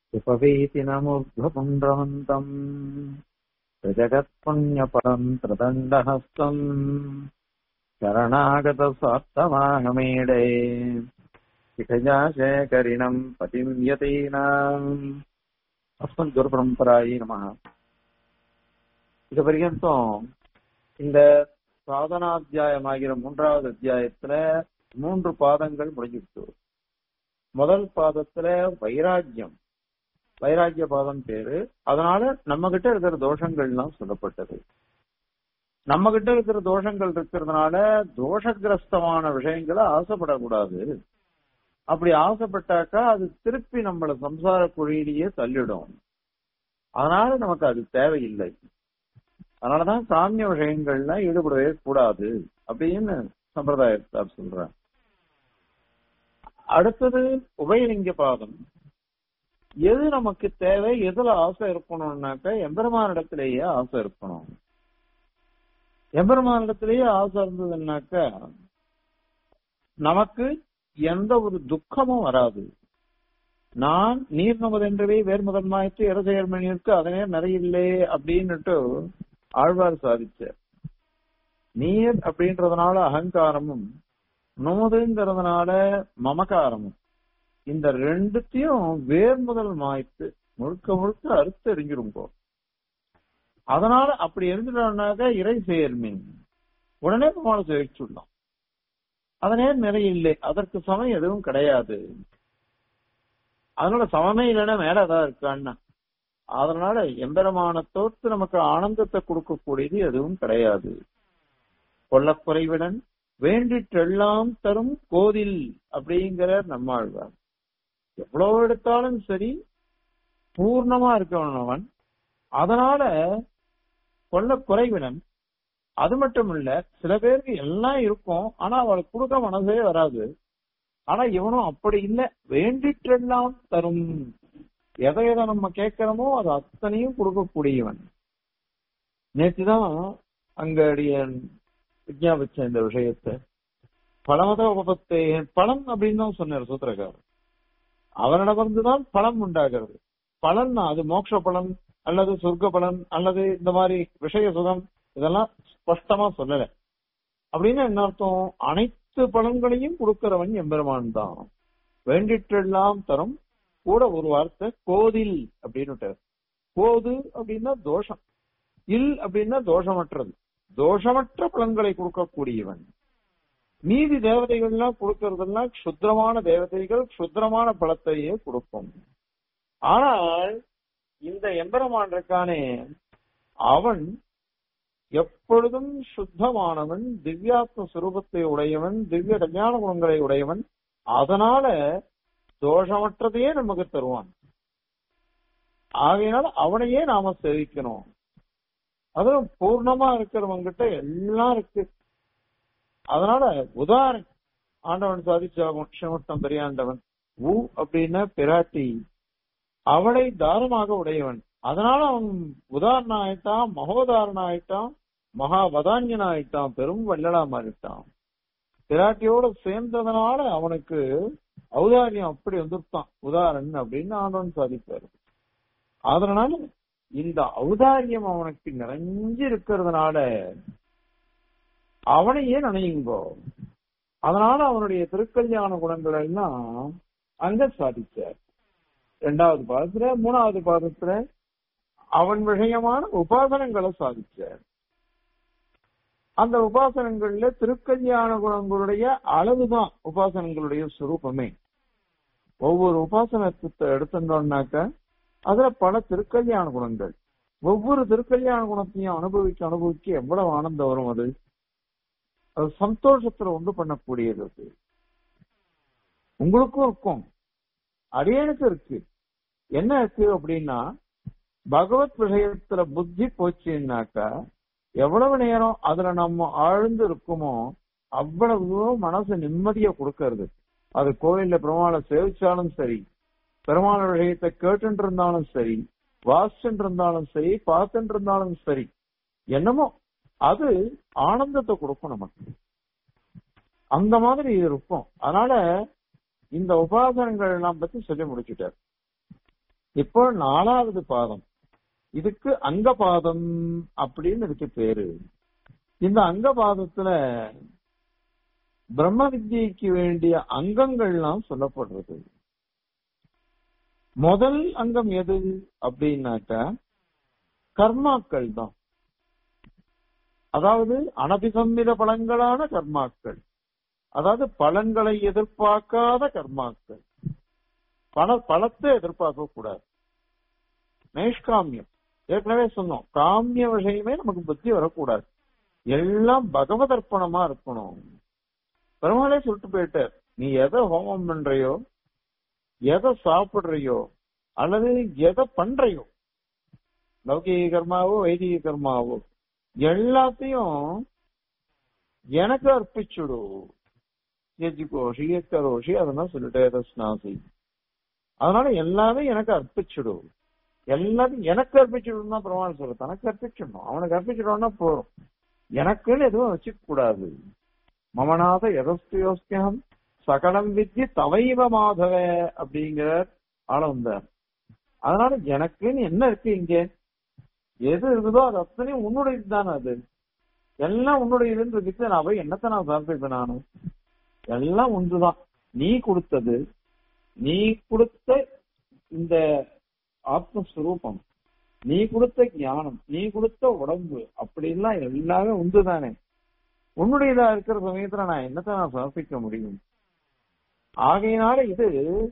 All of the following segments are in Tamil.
उपवीति नमूर्ध्वपुण्ड्रमन्तम् प्रजगत्पुण्यपरम् प्रदण्डहस्तम् शरणागतस्वार्थमाहमीडे शिखजाशेखरिणम् पतिम् यतीनाम् அஸ்மத் குரு பரம்பராயி நம இது பர்யந்தம் இந்த சாதனாத்தியாயமாகிற மூன்றாவது அத்தியாயத்துல மூன்று பாதங்கள் முடிஞ்சிருக்கு முதல் பாதத்துல வைராக்கியம் வைராக்கிய பாதம் பேரு அதனால நம்ம கிட்ட இருக்கிற தோஷங்கள்லாம் சொல்லப்பட்டது நம்ம கிட்ட இருக்கிற தோஷங்கள் இருக்கிறதுனால தோஷகிரஸ்தமான விஷயங்களை ஆசைப்படக்கூடாது அப்படி ஆசைப்பட்டாக்கா அது திருப்பி நம்மள சம்சார குழியிலேயே தள்ளிடும் அதனால நமக்கு அது தேவையில்லை அதனாலதான் சாமிய விஷயங்கள்ல ஈடுபடவே கூடாது அப்படின்னு சம்பிரதாயத்தார் சொல்றாங்க அடுத்தது உபயலிங்க பாதம் எது நமக்கு தேவை எதுல ஆசை இருக்கணும்னாக்க எம்பெருமானிடத்திலேயே ஆசை இருக்கணும் எம்பெருமானிடத்திலேயே ஆசை இருந்ததுன்னாக்க நமக்கு எந்த ஒரு துக்கமும் வராது நான் நீர் நமதென்றவே வேர் முதன்மாய்த்து இரசெயர்மணியிற்கு அதனே நிறையில்லே அப்படின்னுட்டு ஆழ்வார் சாதிச்சார் நீர் அப்படின்றதுனால அகங்காரமும் நோதுங்கிறதுனால மமகாரமும் இந்த ரெண்டுத்தையும் வேர் முதல் மாய்த்து முழுக்க முழுக்க அறுத்து எரிஞ்சிருங்கோ அதனால அப்படி எரிஞ்சிட்டோம்னாக்க இறை செயல்மீன் உடனே பெருமாளை சேவிச்சுடலாம் அதனே நிறைய இல்லை அதற்கு சமயம் எதுவும் கிடையாது அதனால சமமே இல்லைன்னா மேலதான் இருக்கான்னா அதனால எம்பெருமான தோற்று நமக்கு ஆனந்தத்தை கொடுக்கக்கூடியது எதுவும் கிடையாது கொள்ளக்குறைவுடன் வேண்டிட்டெல்லாம் தரும் கோதில் அப்படிங்கிற நம்மாழ்வார் எவ்வளவு எடுத்தாலும் சரி பூர்ணமா இருக்கவன் அவன் அதனால கொள்ள குறைவினன் அது மட்டும் இல்ல சில பேருக்கு எல்லாம் இருக்கும் ஆனா அவளுக்கு கொடுக்க மனசே வராது ஆனா இவனும் அப்படி இல்ல வேண்டிட்டெல்லாம் தரும் எதை எதை நம்ம கேட்கிறோமோ அது அத்தனையும் கொடுக்கக்கூடியவன் நேற்றுதான் அங்க விஜயாபிச்ச இந்த விஷயத்தை பலமத உபத்தை பலம் அப்படின்னு தான் சொன்னார் சூத்திரக்காரர் அவனிடமிருந்துதான் பலம் உண்டாகிறது பலன் அது மோட்ச பலன் அல்லது சொர்க்க பலன் அல்லது இந்த மாதிரி விஷய சுகம் இதெல்லாம் ஸ்பஷ்டமா சொல்லல அப்படின்னு என்ன அர்த்தம் அனைத்து பலன்களையும் கொடுக்கிறவன் எம்பெருமான் தான் வேண்டிட்டெல்லாம் தரும் கூட ஒரு வார்த்தை கோதில் அப்படின்னு கோது அப்படின்னா தோஷம் இல் அப்படின்னா தோஷமற்றது தோஷமற்ற பலன்களை கொடுக்கக்கூடியவன் மீதி தேவதைகள்லாம் கொடுக்கறதெல்லாம் சுத்திரமான தேவதைகள் சுத்திரமான பலத்தையே கொடுக்கும் ஆனால் இந்த எம்பெருமான் இருக்கானே அவன் எப்பொழுதும் சுத்தமானவன் திவ்யாத்ம சுரூபத்தை உடையவன் திவ்ய கல்யாண குணங்களை உடையவன் அதனால தோஷமற்றதையே நமக்கு தருவான் ஆகையினால அவனையே நாம சேவிக்கணும் அதுவும் பூர்ணமா இருக்கிறவங்கிட்ட எல்லாம் இருக்கு அதனால உதாரணம் ஆண்டவன் சாதிச்சாகும் க்ஷமட்டம் பெரியாண்டவன் ஊ அப்படின்னா பிராட்டி அவளை தாரமாக உடையவன் அதனால அவன் உதாரணம் ஆயிட்டான் மகோதாரணம் ஆயிட்டான் மகா வதான்யன் ஆயிட்டான் பெரும் வல்லலா மாறிட்டான் பிராட்டியோட சேர்ந்ததுனால அவனுக்கு ஔதாரியம் அப்படி வந்துருத்தான் உதாரணன் அப்படின்னு ஆண்டவன் சாதிப்பாரு அதனால இந்த ஔதாரியம் அவனுக்கு நிறைஞ்சு இருக்கிறதுனால அவனையே நினையுங்கோ அதனால அவனுடைய திருக்கல்யாண குணங்கள் எல்லாம் அங்க சாதிச்சார் இரண்டாவது பாதத்துல மூணாவது பாதத்துல அவன் விஷயமான உபாசனங்களை சாதிச்சார் அந்த உபாசனங்கள்ல திருக்கல்யாண குணங்களுடைய அளவுதான் உபாசனங்களுடைய சுரூபமே ஒவ்வொரு உபாசனத்தை எடுத்துட்டோம்னாக்க அதுல பல திருக்கல்யாண குணங்கள் ஒவ்வொரு திருக்கல்யாண குணத்தையும் அனுபவிக்க அனுபவிக்க எவ்வளவு ஆனந்தம் வரும் அது அது சந்தோஷத்துல உண்டு பண்ணக்கூடியது அது உங்களுக்கும் இருக்கும் அரியனுக்கு இருக்கு என்ன இருக்கு அப்படின்னா பகவத் விஷயத்துல புத்தி போச்சுன்னாக்கா எவ்வளவு நேரம் அதுல நம்ம ஆழ்ந்து இருக்குமோ அவ்வளவு மனசு நிம்மதியை கொடுக்கறது அது கோயில்ல பெருமாளை சேவிச்சாலும் சரி பெருமாள் விஷயத்தை கேட்டு இருந்தாலும் சரி வாசிச்சுட்டு இருந்தாலும் சரி பார்த்துட்டு இருந்தாலும் சரி என்னமோ அது ஆனந்தத்தை கொடுக்கும் நமக்கு அந்த மாதிரி இருக்கும் அதனால இந்த உபாசனங்கள் எல்லாம் பத்தி சொல்லி முடிச்சுட்டார் இப்போ நாலாவது பாதம் இதுக்கு அங்கபாதம் அப்படின்னு இதுக்கு பேரு இந்த அங்கபாதத்துல பிரம்ம வித்யைக்கு வேண்டிய அங்கங்கள்லாம் சொல்லப்படுறது முதல் அங்கம் எது அப்படின்னாக்கா கர்மாக்கள் தான் அதாவது அனபிசம்மித பலன்களான கர்மாக்கள் அதாவது பலன்களை எதிர்பார்க்காத கர்மாக்கள் பல பலத்தை எதிர்பார்க்க கூடாது நைஷ்காமியம் ஏற்கனவே சொன்னோம் காமிய விஷயமே நமக்கு புத்தி வரக்கூடாது எல்லாம் பகவதர்ப்பணமா இருக்கணும் பெருமாளே சொல்லிட்டு போயிட்டார் நீ எதை ஹோமம் பண்றையோ எதை சாப்பிடுறையோ அல்லது எதை பண்றையோ லௌகிக கர்மாவோ வைதிக கர்மாவோ எல்லாத்தையும் எனக்கு அர்ப்பிச்சுடு எஜிகோஷி எக்கரோஷி அதெல்லாம் சொல்லிட்டே தஸ்னாசி அதனால எல்லாமே எனக்கு அர்ப்பிச்சுடு எல்லாத்தையும் எனக்கு அர்ப்பிச்சுடுன்னு தான் பெருமாள் சொல்ற தனக்கு அர்ப்பிச்சிடணும் அவனுக்கு அர்ப்பிச்சிடணும்னா போறோம் எனக்குன்னு எதுவும் வச்சுக்க கூடாது மமநாத எதஸ்தியோஸ்தியம் சகலம் வித்தி தவைவ மாதவ அப்படிங்கிற ஆளவந்தார் அதனால எனக்குன்னு என்ன இருக்கு இங்க எது இருக்குதோ அது அத்தனையும் உன்னுடையது தானே அது எல்லாம் உன்னுடையதுன்னு இருக்கு நான் போய் என்னத்தை நான் சமர்ப்பிப்பேன் நானு எல்லாம் ஒன்றுதான் நீ கொடுத்தது நீ கொடுத்த இந்த ஆத்மஸ்வரூபம் நீ கொடுத்த ஞானம் நீ கொடுத்த உடம்பு அப்படிலாம் எல்லாமே உண்டு தானே உன்னுடையதா இருக்கிற சமயத்துல நான் என்னத்தை நான் சமர்ப்பிக்க முடியும் ஆகையினால இது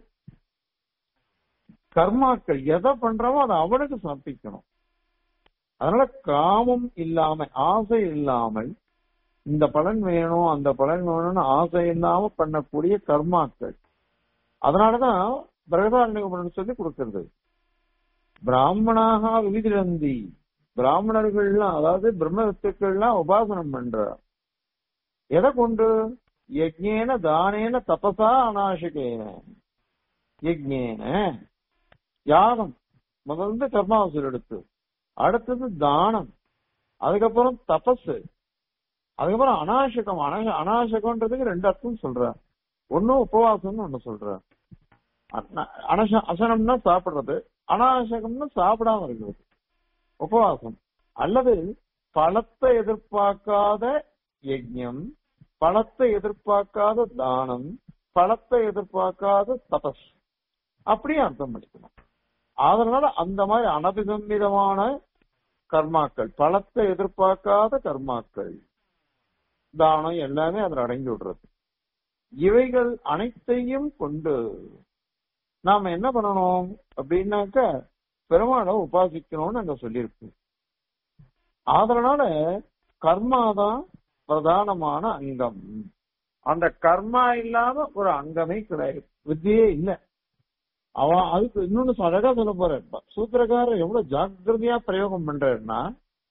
கர்மாக்கள் எதை பண்றோமோ அதை அவனுக்கு சமர்ப்பிக்கணும் அதனால காமம் இல்லாம ஆசை இல்லாமல் இந்த பலன் வேணும் அந்த பலன் வேணும்னு ஆசை இல்லாம பண்ணக்கூடிய கர்மாக்கள் அதனாலதான் பிரகதாரண்ய சொல்லி கொடுக்கிறது பிராமணாக விவிதிரந்தி பிராமணர்கள்லாம் அதாவது பிரம்ம வித்துக்கள்லாம் உபாசனம் பண்ற எதை கொண்டு யஜ்ஞேன தானேன தபசா அநாசகேன யஜ்ஞேன யாகம் முதல்ல கர்மாவசூல் எடுத்து அடுத்தது தானம் அதுக்கப்புறம் தபஸ் அதுக்கப்புறம் அநாசகம் அன அநாசகம்ன்றதுக்கு ரெண்டு அர்த்தம் சொல்ற ஒன்னும் உபவாசம்னு ஒண்ணு சொல்ற அனச அசனம்னா சாப்பிடுறது அநாசகம்னா சாப்பிடாம இருக்கிறது உபவாசம் அல்லது பலத்தை எதிர்பார்க்காத யஜ்யம் பலத்தை எதிர்பார்க்காத தானம் பலத்தை எதிர்பார்க்காத தபஸ் அப்படியே அர்த்தம் பண்ணிக்கணும் அதனால அந்த மாதிரி அனபிசம்மிதமான கர்மாக்கள் பலத்தை எதிர்பார்க்காத கர்மாக்கள் தானம் எல்லாமே அதில் அடங்கி விடுறது இவைகள் அனைத்தையும் கொண்டு நாம என்ன பண்ணணும் அப்படின்னாக்க பெருமாளை உபாசிக்கணும்னு அங்க சொல்லியிருக்கு அதனால கர்மாதான் பிரதானமான அங்கம் அந்த கர்மா இல்லாம ஒரு அங்கமே கிடையாது வித்தியே இல்லை அவன் அதுக்கு இன்னொன்னு அழகா சொல்ல போற சூத்திரக்காரர் எவ்வளவு ஜாக்கிரதையா பிரயோகம் பண்றாருன்னா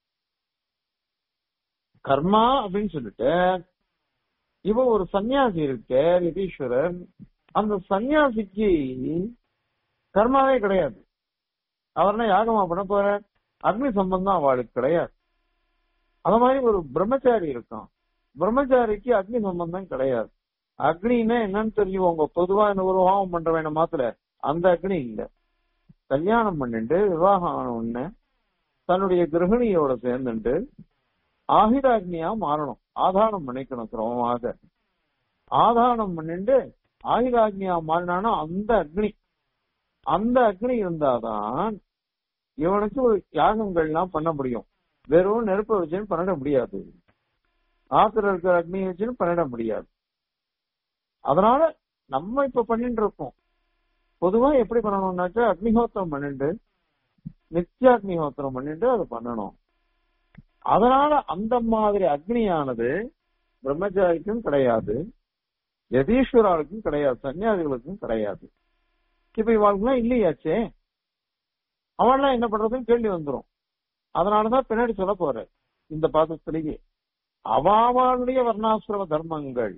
கர்மா அப்படின்னு சொல்லிட்டு இவ ஒரு சன்னியாசி இருக்க ரிதீஸ்வரர் அந்த சன்னியாசிக்கு கர்மாவே கிடையாது அவர்னா யாகமா பண்ண போற அக்னி சம்பந்தம் அவளுக்கு கிடையாது அந்த மாதிரி ஒரு பிரம்மச்சாரி இருக்கான் பிரம்மச்சாரிக்கு அக்னி சம்பந்தம் கிடையாது அக்னின்னா என்னன்னு தெரியும் உங்க பொதுவா இந்த ஒரு ஹோமம் பண்ற வேணும் மாத்திர அந்த அக்னி இல்ல கல்யாணம் பண்ணிட்டு விவாகம் ஆன உடனே தன்னுடைய கிரகிணியோட சேர்ந்துட்டு ஆயுதாக்னியா மாறணும் ஆதானம் பண்ணிக்கணும் கிரமமாக ஆதானம் பண்ணிட்டு ஆயுதாக்னியா மாறினானா அந்த அக்னி அந்த அக்னி இருந்தாதான் இவனுக்கு ஒரு யாகங்கள்லாம் பண்ண முடியும் வெறும் நெருப்பை வச்சுன்னு பண்ணிட முடியாது ஆத்துல இருக்கிற அக்னி வச்சுன்னு பண்ணிட முடியாது அதனால நம்ம இப்ப பண்ணிட்டு இருக்கோம் பொதுவா எப்படி பண்ணணும்னாக்கா அக்னிஹோத்திரம் பண்ணிட்டு நித்தியாக்னிஹோத்திரம் பண்ணிட்டு அதை பண்ணணும் அதனால அந்த மாதிரி அக்னியானது பிரம்மச்சாரிக்கும் கிடையாது யதீஸ்வராளுக்கும் கிடையாது சன்னியாசிகளுக்கும் கிடையாது இப்ப இவாளுக்குலாம் இல்லையாச்சே அவன்லாம் என்ன பண்றதுன்னு கேள்வி வந்துரும் அதனாலதான் பின்னாடி சொல்ல போற இந்த பாதத்திலேயே அவாவாளுடைய வர்ணாசிரம தர்மங்கள்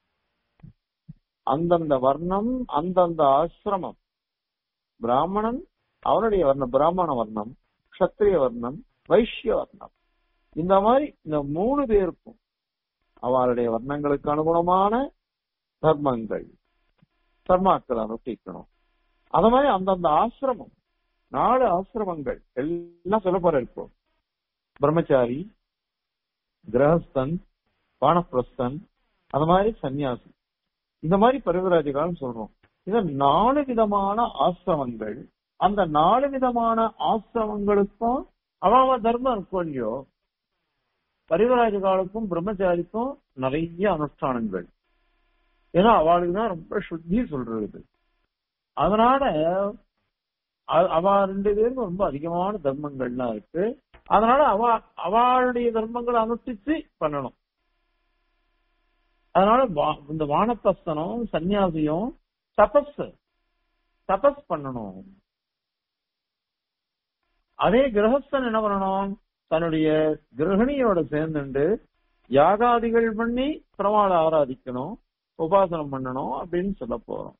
அந்தந்த வர்ணம் அந்தந்த ஆசிரமம் பிராமணன் அவனுடைய வர்ணம் பிராமண வர்ணம் கஷத்திரிய வர்ணம் வைஷ்ய வர்ணம் இந்த மாதிரி இந்த மூணு பேருக்கும் அவளுடைய வர்ணங்களுக்கு அனுகுணமான தர்மங்கள் தர்மாக்களை அனுஷ்டிக்கணும் அத மாதிரி அந்தந்த ஆசிரமம் நாலு ஆசிரமங்கள் எல்லாம் சொல்ல போற இப்போ பிரம்மச்சாரி கிரகஸ்தன் வானப்பிரஸ்தன் அந்த மாதிரி சன்னியாசி இந்த மாதிரி பரிவராஜ காலம் சொல்றோம் இத நாலு விதமான ஆசிரமங்கள் அந்த நாலு விதமான ஆசிரமங்களுக்கும் அவாவ தர்மம் இருக்கும் இல்லையோ பரிவராஜ காலுக்கும் பிரம்மச்சாரிக்கும் நிறைய அனுஷ்டானங்கள் ஏன்னா அவளுக்கு தான் ரொம்ப சுத்தி சொல்றது அதனால அ- அவ ரெண்டு பேருக்கும் ரொம்ப அதிகமான தர்மங்கள்லாம் இருக்கு அதனால அவ அவளுடைய தர்மங்களை அனுஷ்டிச்சு பண்ணணும் அதனால வா- இந்த வானப்பிரஸ்தனும் சன்னியாசியும் தபஸ் தபஸ் பண்ணணும் அதே கிரகஸ்தன் என்ன பண்ணணும் தன்னுடைய கிரகணியோட சேர்ந்துண்டு யாகாதிகள் பண்ணி பெருமாளை ஆராதிக்கணும் உபாசனம் பண்ணணும் அப்படின்னு சொல்ல போறோம்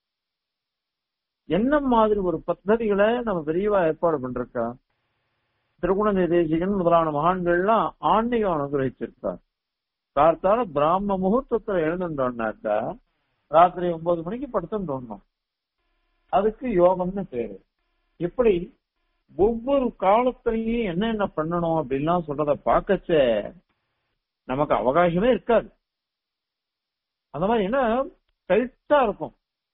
என்ன மாதிரி ஒரு பத்ததிகளை நம்ம பெரியவா ஏற்பாடு பண்றக்கா திருகுண தேசிகன் முதலான மகான்கள்லாம் ஆன்மீகம் அனுகிரகிச்சிருக்கார் கார்த்தால பிராம முகூர்த்தத்துல எழுந்துட்டோம்னாக்கா ராத்திரி ஒன்பது மணிக்கு படுத்துட்டோம் அதுக்கு யோகம்னு பேரு இப்படி ஒவ்வொரு காலத்திலையும் என்னென்ன பண்ணணும் அப்படின்லாம் சொல்றத பார்க்கச்ச நமக்கு அவகாசமே இருக்காது அந்த மாதிரி என்ன டைட்டா இருக்கும்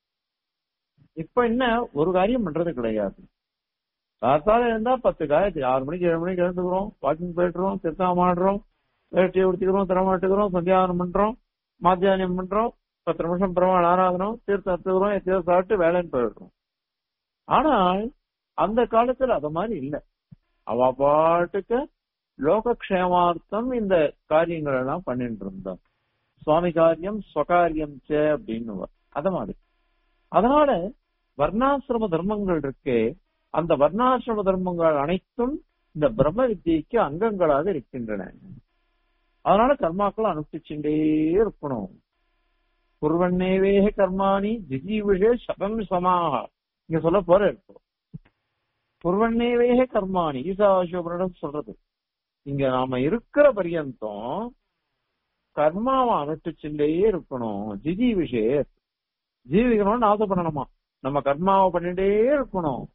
இப்ப என்ன ஒரு காரியம் பண்றது கிடையாது காத்தால இருந்தா பத்து காயத்ரி ஆறு மணிக்கு ஏழு மணிக்கு எழுந்துக்கிறோம் வாக்கிங் போயிட்டுறோம் திருத்தாம ஆடுறோம் வேட்டியை உடுத்திக்கிறோம் திறமாட்டுக்கிறோம் சந்தியாவனம் பண்றோம் மாத்தியானம் பண்றோம் பத்து நிமிஷம் பெருமாள் ஆராதனம் தீர்த்தம் எடுத்துக்கிறோம் எத்தையோ சாப்பிட்டு வேலைன்னு போயிடுறோம் ஆனால் அந்த காலத்துல அது மாதிரி இல்ல அவ பாட்டுக்கு லோகக்ஷேமார்த்தம் இந்த காரியங்கள் எல்லாம் பண்ணிட்டு இருந்தா சுவாமி காரியம் ஸ்வகாரியம் சே அப்படின்னு அத மாதிரி அதனால வர்ணாசிரம தர்மங்கள் இருக்கே அந்த வர்ணாசிரம தர்மங்கள் அனைத்தும் இந்த பிரம்ம வித்தியைக்கு அங்கங்களாக இருக்கின்றன அதனால கர்மாக்களை அனுஷ்டிச்சுட்டே இருக்கணும் குருவன்னேவேக கர்மாணி ஜிஜீவிஷே சதம் சமாக இங்க சொல்ல போற இருக்கும் குருவன்னேவேக கர்மாணி ஈசாவாசியோபனிடம் சொல்றது இங்க நாம இருக்கிற பரியந்தம் கர்மாவை அனுஷ்டிச்சுட்டே இருக்கணும் ஜிஜி விஷய ஜீவிக்கணும்னு ஆசைப்படணுமா நம்ம கர்மாவை பண்ணிட்டே இருக்கணும்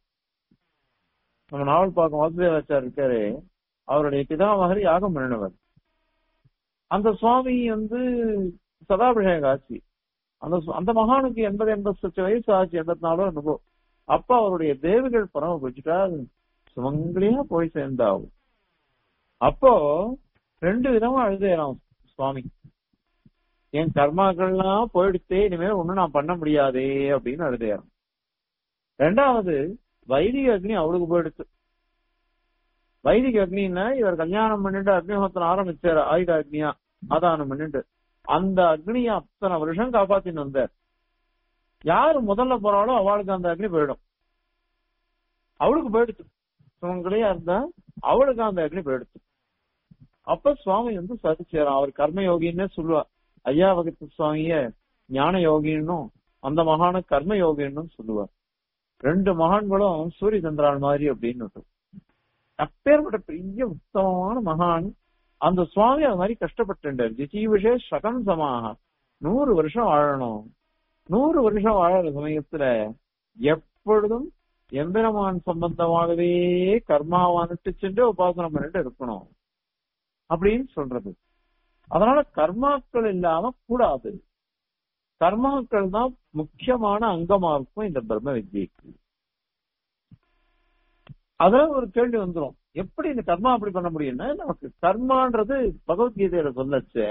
நம்ம நாவல் பார்க்கும் வாசுதேவாச்சார் இருக்காரு அவருடைய பிதாமகர் யாகம் பண்ணினவர் அந்த சுவாமி வந்து சதாபிஷேக ஆட்சி அந்த சு- அந்த மகானுக்கு எண்பது எண்பத்தி லட்சம் வயசு ஆச்சு எண்பத்தி நாலோ என்னவோ அப்ப அவருடைய தேவிகள் பரம போச்சுட்டா சுமங்கலியா போய் சேர்ந்தாவும் அப்போ ரெண்டு விதமா அழுதேறான் சுவாமி என் கர்மாக்கள்லாம் போயிடுத்தே இனிமேல் ஒண்ணும் நான் பண்ண முடியாதே அப்படின்னு அழுதேறான் ரெண்டாவது வைதிக அக்னி அவளுக்கு போயிடுச்சு வைதிக அக்னின்னா இவர் கல்யாணம் பண்ணிட்டு அக்னிஹோத்திரம் ஆரம்பிச்சாரு ஆயுத அக்னியா ஆதானம் பண்ணிட்டு அந்த அக்னியை அத்தனை வருஷம் காப்பாத்தின்னு வந்தார் யாரு முதல்ல போறாளோ அவளுக்கு அந்த அக்னி போயிடும் அவளுக்கு போயிடுச்சு சுமங்கலியா இருந்தா அவளுக்கு அந்த அக்னி போயிடுச்சு அப்ப சுவாமி வந்து சதிச்சாராம் அவர் கர்மயோகின்னே சொல்லுவா ஐயா வகுத்து சுவாமிய ஞான யோகின்னும் அந்த மகான கர்ம யோகின்னும் சொல்லுவார் ரெண்டு மகான்களும் சூரிய சந்திரான் மாதிரி அப்படின்னு அப்பேற்பட்ட பெரிய உத்தமமான மகான் அந்த சுவாமி அது மாதிரி கஷ்டப்பட்டுட்டார் ஜிஜீவிஷே சகம் சமாக நூறு வருஷம் வாழணும் நூறு வருஷம் வாழற சமயத்துல எப்பொழுதும் எம்பெருமான் சம்பந்தமாகவே கர்மாவை அனுஷ்டிச்சுட்டு உபாசனம் பண்ணிட்டு இருக்கணும் அப்படின்னு சொல்றது அதனால கர்மாக்கள் இல்லாம கூடாது கர்மாக்கள் தான் முக்கியமான அங்கமா இருக்கும் இந்த பிரம்ம வித்யைக்கு அதுல ஒரு கேள்வி வந்துரும் எப்படி இந்த கர்மா அப்படி பண்ண முடியும்னா நமக்கு கர்மான்றது பகவத்கீதையில சொல்லச்சு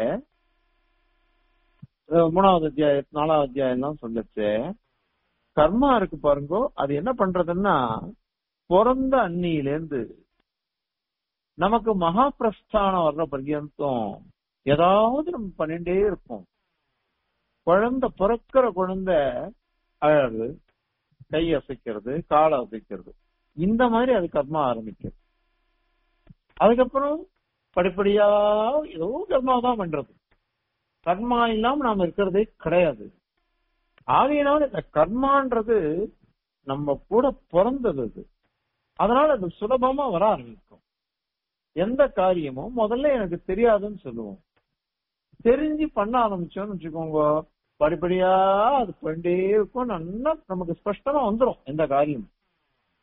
அஹ் மூணாவது அத்தியாயம் நாலாவது அத்தியாயம் எல்லாம் சொல்லச்சு கர்மா இருக்கு பாருங்கோ அது என்ன பண்றதுன்னா பிறந்த அன்னியிலேருந்து நமக்கு மகா பிரஸ்தானம் வர்ற பர்யந்தம் ஏதாவது நம்ம பண்ணிட்டே இருப்போம் குழந்தை பிறக்கிற குழந்தை அழகு கை அசைக்கிறது காலை அசைக்கிறது இந்த மாதிரி அது கர்மா ஆரம்பிக்கும் அதுக்கப்புறம் படிப்படியா ஏதோ கர்மா தான் பண்றது கர்மா இல்லாம நாம இருக்கிறதே கிடையாது ஆகையினால இந்த கர்மான்றது நம்ம கூட பிறந்தது அது அதனால அது சுலபமா வர ஆரம்பிக்கும் எந்த காரியமும் முதல்ல எனக்கு தெரியாதுன்னு சொல்லுவோம் தெரிஞ்சு பண்ண ஆரம்பிச்சோம்னு வச்சுக்கோங்க படிப்படியா அது பண்ணிட்டே இருக்கும் நல்லா நமக்கு ஸ்பஷ்டமா வந்துரும் எந்த காரியம்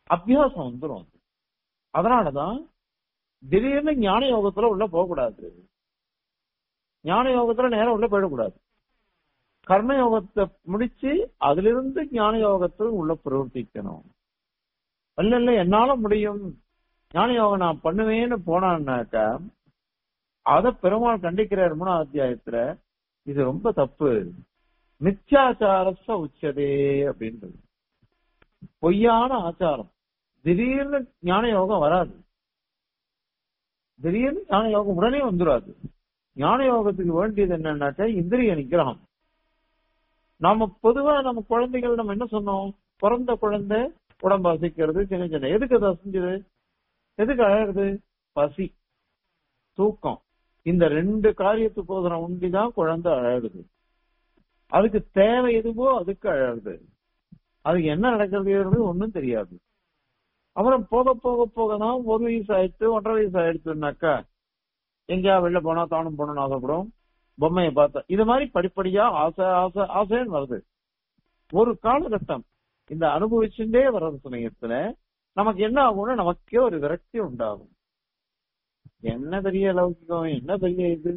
அபியாசம் வந்துடும் அது. அதனாலதான் திடீர்னு ஞான யோகத்துல உள்ள போகக்கூடாது ஞான யோகத்துல நேரம் உள்ள போயிடக்கூடாது கர்ம யோகத்தை முடிச்சு அதிலிருந்து ஞான யோகத்தில் உள்ள பிரவர்த்திக்கணும் இல்ல இல்ல என்னால முடியும் ஞான யோகம் நான் பண்ணுவேன்னு போனான்னாக்கா அத பெருமாள் கண்டிக்கிறார் மூணாவது அத்தியாயத்துல இது ரொம்ப தப்பு மித்யாச்சாரஸ்த உச்சதே அப்படின்றது பொய்யான ஆச்சாரம் திடீர்னு ஞான யோகம் வராது திடீர்னு ஞான யோகம் உடனே வந்துடாது ஞான யோகத்துக்கு வேண்டியது என்னன்னாக்கா இந்திரிய நிகிரகம் நாம பொதுவா நம்ம குழந்தைகள் நம்ம என்ன சொன்னோம் பிறந்த குழந்தை உடம்பு அசைக்கிறது சின்ன சின்ன எதுக்கு அது அசைஞ்சது எதுக்கு அழகுது பசி தூக்கம் இந்த ரெண்டு காரியத்துக்கு போதுன உண்டிதான் குழந்தை அழகுது அதுக்கு தேவை எதுவோ அதுக்கு அழகுது அதுக்கு என்ன நடக்கிறது ஒண்ணும் தெரியாது அப்புறம் போக போக போக தான் ஒரு வயசு ஆயிடுச்சு ஒன்றரை வயசு ஆயிடுச்சுனாக்கா எங்கேயா வெளில போனா தானும் போகணும்னு ஆசைப்படும் பொம்மையை பார்த்தா இது மாதிரி படிப்படியா ஆசை ஆசை ஆசைன்னு வருது ஒரு காலகட்டம் இந்த அனுபவிச்சுட்டே வர்றது சமயத்துல நமக்கு என்ன ஆகும்னா நமக்கே ஒரு விரக்தி உண்டாகும் என்ன பெரிய லௌகிகம் என்ன பெரிய இது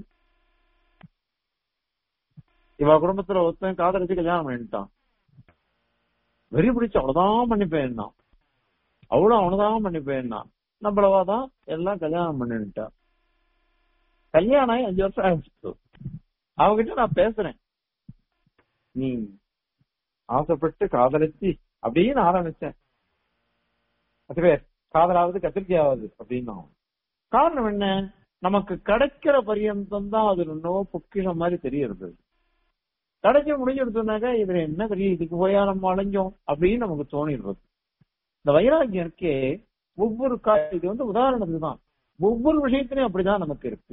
இவ குடும்பத்துல ஒருத்தன் காதலிச்சு கல்யாணம் பண்ணிட்டான் வெறி பிடிச்சு அவ்வளவுதான் பண்ணிப்பேன் அவ்வளவு அவனதான் பண்ணிப்பேன் நம்மளவாதான் எல்லாம் கல்யாணம் பண்ணிட்டா கல்யாணம் ஆகி அஞ்சு வருஷம் ஆயிடுச்சு அவகிட்ட நான் பேசுறேன் நீ ஆசைப்பட்டு காதலிச்சு அப்படின்னு ஆரம்பிச்சேன் அதுவே காதலாவது கத்திரிக்கையாவது அப்படின்னா காரணம் என்ன நமக்கு கிடைக்கிற பரியந்தம் தான் அது இன்னும் பொக்கிஷம் மாதிரி தெரியறது கிடைக்க முடிஞ்சிருச்சுனாக்கா இதுல என்ன பெரிய இதுக்கு போயா நம்ம அலைஞ்சோம் அப்படின்னு நமக்கு தோணிடுறது இந்த வைராகியம் இருக்கே ஒவ்வொரு கா இது வந்து உதாரணத்துக்கு தான் ஒவ்வொரு விஷயத்திலையும் அப்படிதான் நமக்கு இருக்கு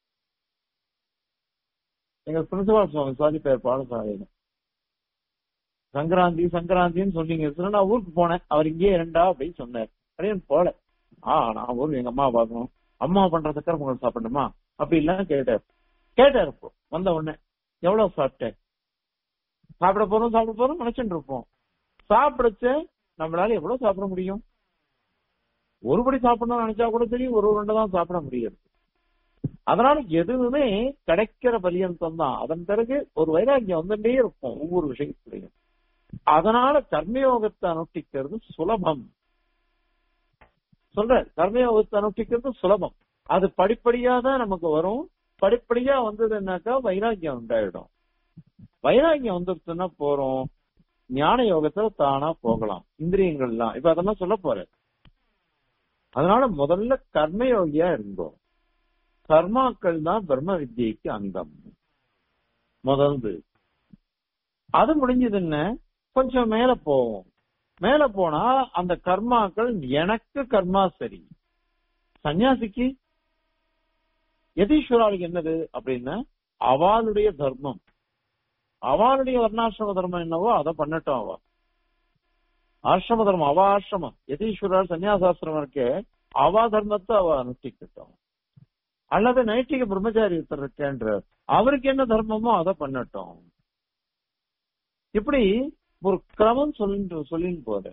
எங்க பிரின்சிபால் சுவாமி சாதிப்பார் பாடசாலையில சங்கராந்தி சங்கராந்தின்னு சொன்னீங்க சொன்னா நான் ஊருக்கு போனேன் அவர் இங்கேயே இரண்டா அப்படின்னு சொன்னார் அப்படின்னு போல ஆ நான் ஊருக்கு எங்க அம்மா பார்க்கணும் அம்மா பண்ற சக்கரை பொங்கல் சாப்பிடணுமா அப்படி எல்லாம் கேட்டார் கேட்டார் இப்போ வந்த உடனே எவ்வளவு சாப்பிட்டேன் சாப்பிட போறோம் சாப்பிட போறோம் நினைச்சுட்டு இருப்போம் சாப்பிடச்சு நம்மளால எவ்வளவு சாப்பிட முடியும் ஒருபடி சாப்பிடணும்னு நினைச்சா கூட சரி ஒரு ரெண்டு தான் சாப்பிட முடியாது அதனால எதுவுமே கிடைக்கிற பரியந்தம் தான் அதன் பிறகு ஒரு வைராக்கியம் வந்துட்டே இருக்கும் ஒவ்வொரு விஷயத்திலையும் அதனால கர்மயோகத்தை அனுஷ்டிக்கிறது சுலபம் சொல்ற கர்மயோகத்தை அனுஷ்டிக்கிறது சுலபம் அது படிப்படியா தான் நமக்கு வரும் படிப்படியா வந்ததுன்னாக்கா வைராக்கியம் உண்டாயிடும் வைராக்கியம் வந்துருச்சுன்னா போறோம் ஞான யோகத்துல தானா போகலாம் இந்திரியங்கள்லாம் இப்ப அதெல்லாம் சொல்ல போறேன் அதனால முதல்ல கர்மயோகியா இருந்தோம் கர்மாக்கள் தான் பிரம்ம வித்யைக்கு அங்கம் முதல்து அது முடிஞ்சதுன்னு கொஞ்சம் மேல போவோம் மேல போனா அந்த கர்மாக்கள் எனக்கு கர்மா சரி சன்னியாசிக்கு யதீஸ்வராளுக்கு என்னது அப்படின்னா அவளுடைய தர்மம் அவளுடைய வர்ணாசிரம தர்மம் என்னவோ அதை பண்ணட்டும் அவ ஆசிரம தர்மம் அவ ஆசிரமம் யதீஸ்வரர் சன்னியாசாசிரமம் இருக்கே அவ தர்மத்தை அவ அனுஷ்டிக்கட்டும் அல்லது நைட்டிக பிரம்மச்சாரி ஒருத்தர் இருக்கேன்ற அவருக்கு என்ன தர்மமோ அதை பண்ணட்டும் இப்படி ஒரு கிரமம் சொல்லிட்டு சொல்லின்னு போத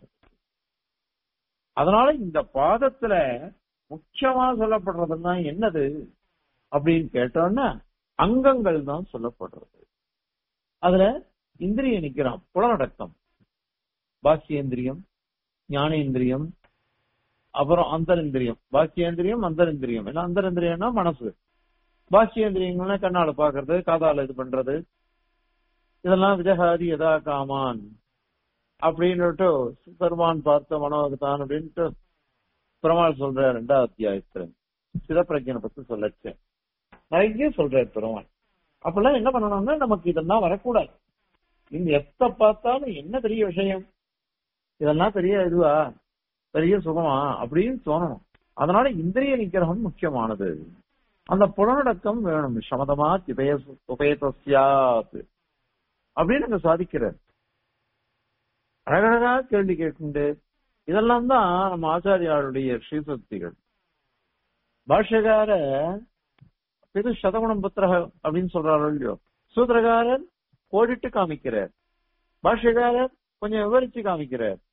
அதனால இந்த பாதத்துல முக்கியமா சொல்லப்படுறதுன்னா என்னது அப்படின்னு கேட்டோம்னா அங்கங்கள் தான் சொல்லப்படுறது அதுல இந்திரிய நிக்கிறான் புலனடக்கம் பாக்கியேந்திரியம் ஞானேந்திரியம் அப்புறம் அந்தரிந்திரியம் பாக்கியேந்திரியம் அந்தரிந்திரியம் ஏன்னா அந்தரிந்திரியம்னா மனசு பாக்கியேந்திரியங்கள்னா கண்ணால பாக்குறது காதால இது பண்றது இதெல்லாம் விஜகாதி எதா காமான் அப்படின்னுட்டு பெருமான் பார்த்த மனோகத்தான் அப்படின்ட்டு பெருமாள் சொல்ற ரெண்டாவது அத்தியாயத்துல சிவப்பிரஜனை பத்தி சொல்லச்சு நிறைய சொல்றாரு பெருமாள் அப்பெல்லாம் என்ன பண்ணணும்னா நமக்கு இதெல்லாம் வரக்கூடாது நீங்க எத்த பார்த்தாலும் என்ன பெரிய விஷயம் இதெல்லாம் பெரிய இதுவா பெரிய சுகமா அப்படின்னு தோணணும் அதனால இந்திரிய நிகிரகம் முக்கியமானது அந்த புலனடக்கம் வேணும் சமதமா உபய உபயதசியாத் அப்படின்னு அங்க சாதிக்கிறார் அழகழகா கேள்வி கேட்குண்டு இதெல்லாம் தான் நம்ம ஆச்சாரியாருடைய ஸ்ரீசக்திகள் பாஷ்யகார இது சதகுணம் புத்திரக அப்படின்னு சொல்றாரோ இல்லையோ சூத்திரகாரர் கோடிட்டு காமிக்கிறார் பாஷ்யகாரர் கொஞ்சம் விவரிச்சு காமிக்கிறார்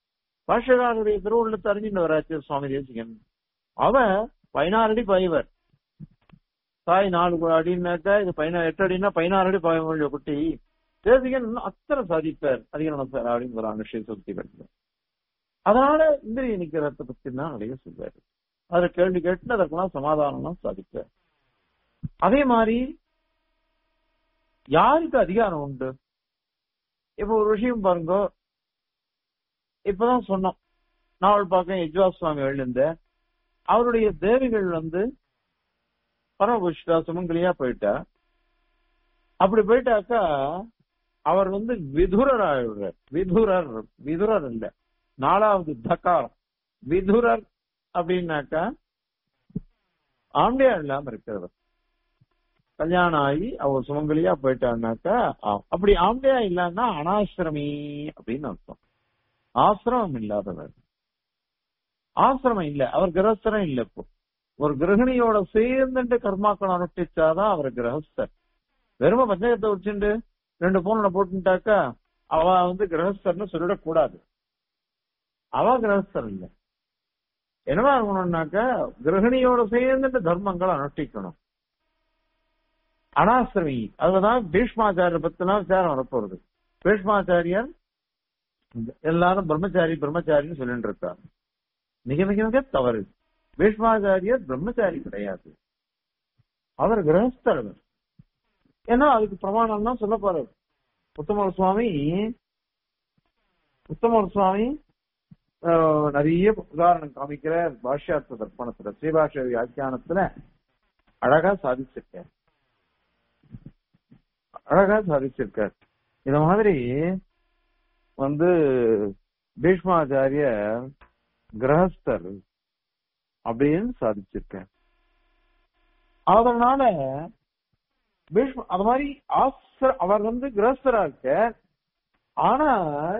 பாஷகாரருடைய திருவுள்ளத்தை அறிஞ்சிட்டு வராச்சு சுவாமி தேசிகன் அவன் பதினாறு அடி பாய்வர் தாய் நாலு அடினாக்கா இது பதினாறு எட்டு அடினா பதினாறு அடி பாய்மொழி குட்டி தேசிகன் இன்னும் அத்தனை சாதிப்பார் அதிகரணம் சார் அப்படிங்கிறாங்க ஸ்ரீ சுத்தி கட்டு அதனால இந்திரிய நிக்கிறத பத்தி தான் நிறைய சொல்வாரு அதை கேள்வி கேட்டு அதற்கெல்லாம் சமாதானம் சாதிப்பார் அதே மாதிரி யாருக்கு அதிகாரம் உண்டு இப்ப ஒரு விஷயம் பாருங்க இப்பதான் சொன்னோம் நாவல் பார்க்க யஜ்வா சுவாமி எழுந்த அவருடைய தேவிகள் வந்து பரமபுஷ்டா சுமங்கலியா போயிட்டா அப்படி போயிட்டாக்கா அவர் வந்து விதுரர் ஆயிடுறார் விதுரர் விதுரர் இல்ல நாலாவது தக்காரம் விதுரர் அப்படின்னாக்கா ஆம்பியா இல்லாம இருக்கிறவர் கல்யாணம் ஆகி அவர் சுமங்கலியா போயிட்டான்னாக்கா ஆ- அப்படி ஆம்பியா இல்லன்னா அனாசிரமி அப்படின்னு அர்த்தம் ஆசிரமம் இல்லாதவர் ஆசிரமம் இல்ல அவர் கிரகஸ்தரம் இல்ல இப்போ ஒரு கிரகிணியோட சேர்ந்துட்டு கர்மாக்கள் அனுஷ்டிச்சாதான் அவர் கிரகஸ்தர் வெறும பஞ்சாயத்தை வச்சுட்டு ரெண்டு போன போட்டுட்டாக்கா அவ வந்து கிரகஸ்தர்னு சொல்லிடக்கூடாது அவ கிரகஸ்தர் இல்ல என்னவா இருக்கணும்னாக்கா கிரகிணியோட சேர்ந்துட்டு தர்மங்களை அனுஷ்டிக்கணும் அனாசிரமி அதுதான் பீஷ்மாச்சாரியர் பத்திலாம் விசாரம் வரப்போறது பீஷ்மாச்சாரியர் எல்லாரும் பிரம்மச்சாரி பிரம்மச்சாரின்னு சொல்லிட்டு இருக்காங்க மிக மிக மிக தவறு பீஷ்மாச்சாரியர் பிரம்மச்சாரி கிடையாது அவர் கிரகஸ்தர் அவர். ஏன்னா அதுக்கு பிரமாணம் தான் சொல்ல போறாரு உத்தமர் சுவாமி உத்தமர் சுவாமி ஆஹ், நிறைய உதாரணம் காமிக்கிற பாஷ்யார்த்த தர்ப்பணத்துல ஸ்ரீபாஷ வியாக்கியானத்துல அழகா சாதிச்சிருக்கார் அழகா சாதிச்சிருக்கார் இந்த மாதிரி வந்து பீஷ்மாச்சாரியர் கிரகஸ்தர் அப்படின்னு சாதிச்சிருக்கார் அதனால பீஷ்ம அது மாதிரி ஆசிர அவர் வந்து கிரகஸ்தரா இருக்க ஆனா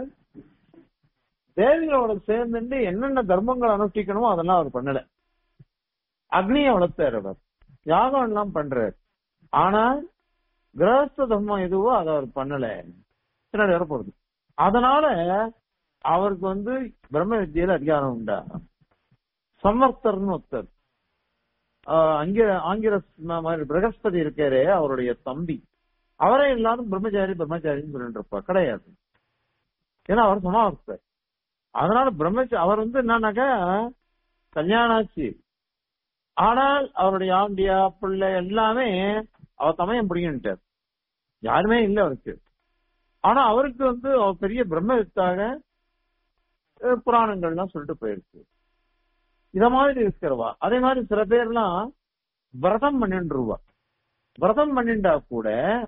தேவிகளோட சேர்ந்துட்டு என்னென்ன தர்மங்கள் அனுஷ்டிக்கணுமோ அதெல்லாம் அவர் பண்ணல அக்னியை வளர்த்தார் அவர் யாகம் எல்லாம் பண்றார் ஆனா கிரகஸ்த தர்மம் எதுவோ அதை அவர் பண்ணல பின்னாடி வரப்போகுது அதனால அவருக்கு வந்து பிரம்ம வித்தியில அதிகாரம் உண்டா சமர்த்தர்னு ஒருத்தர் ஆஹ் அங்கிர ஆங்கிர மாதிரி பிரகஸ்பதி இருக்காரே அவருடைய தம்பி அவரே எல்லாரும் பிரம்மச்சாரி பிரம்மச்சாரின்னு சொல்லிட்டு இருப்பார் கிடையாது ஏன்னா அவர் சமாவர்த்தர் அதனால பிரம்மச்ச அவர் வந்து என்னன்னாக்கா கல்யாணம் ஆச்சு ஆனால் அவருடைய ஆண்டியா பிள்ளை எல்லாமே அவர் தமையம் பிடிங்கிட்டார் யாருமே இல்லை அவருக்கு ஆனா அவருக்கு வந்து அவர் பெரிய பிரம்மவித்தாக அஹ், புராணங்கள்லாம் சொல்லிட்டு போயிருக்கு இத மாதிரி இருக்கிறவா அதே மாதிரி சில பேர்லாம் விரதம் பண்ணிட்டுருவா விரதம் பண்ணிண்டா கூட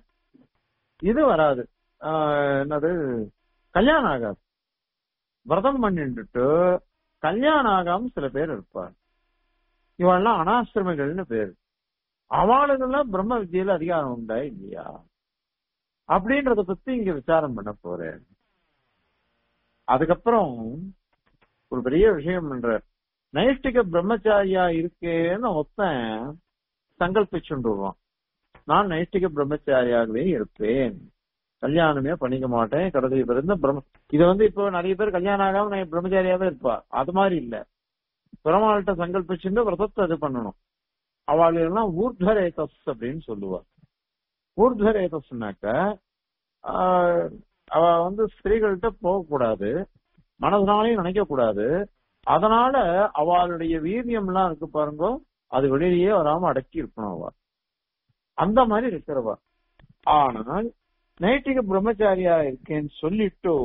இது வராது ஆஹ், என்னது கல்யாணம் ஆகாது விரதம் பண்ணிட்டு கல்யாணம் ஆகாம சில பேர் இருப்பார் இவெல்லாம் அனாசிரமிகள்னு பேர் அவளுக்கெல்லாம் பிரம்ம வித்தியில அதிகாரம் உண்டா இல்லையா அப்படின்றத பத்தி இங்க விசாரம் பண்ண போறேன் அதுக்கப்புறம் ஒரு பெரிய விஷயம் பண்றார் நைஷ்டிக பிரம்மச்சாரியா இருக்கேன்னு ஒருத்தன் சங்கல்பிச்சுட்டு வருவான் நான் நைஷ்டிக பிரம்மச்சாரியாகவே இருப்பேன் கல்யாணமே பண்ணிக்க மாட்டேன் கடைசி பிறந்த பிரம்ம இது வந்து இப்போ நிறைய பேர் கல்யாணம் ஆகாம நான் பிரம்மச்சாரியாவே இருப்பா அது மாதிரி இல்ல பெருமாள்கிட்ட சங்கல்பிச்சுட்டு விரதத்தை இது பண்ணணும் அவளெல்லாம் ஊர்த்வரேதஸ் அப்படின்னு சொல்லுவா ஊர்த்வரேதஸ்னாக்க ஆஹ், அவ வந்து ஸ்திரீகள்கிட்ட போகக்கூடாது மனதனாலையும் நினைக்க கூடாது அதனால அவளுடைய வீரியம் எல்லாம் இருக்கு பாருங்க அது வெளியிலேயே வராம அடக்கி இருக்கணும் அவ அந்த மாதிரி இருக்கிறவா ஆனால் நைட்டிக பிரம்மச்சாரியா இருக்கேன்னு சொல்லிட்டு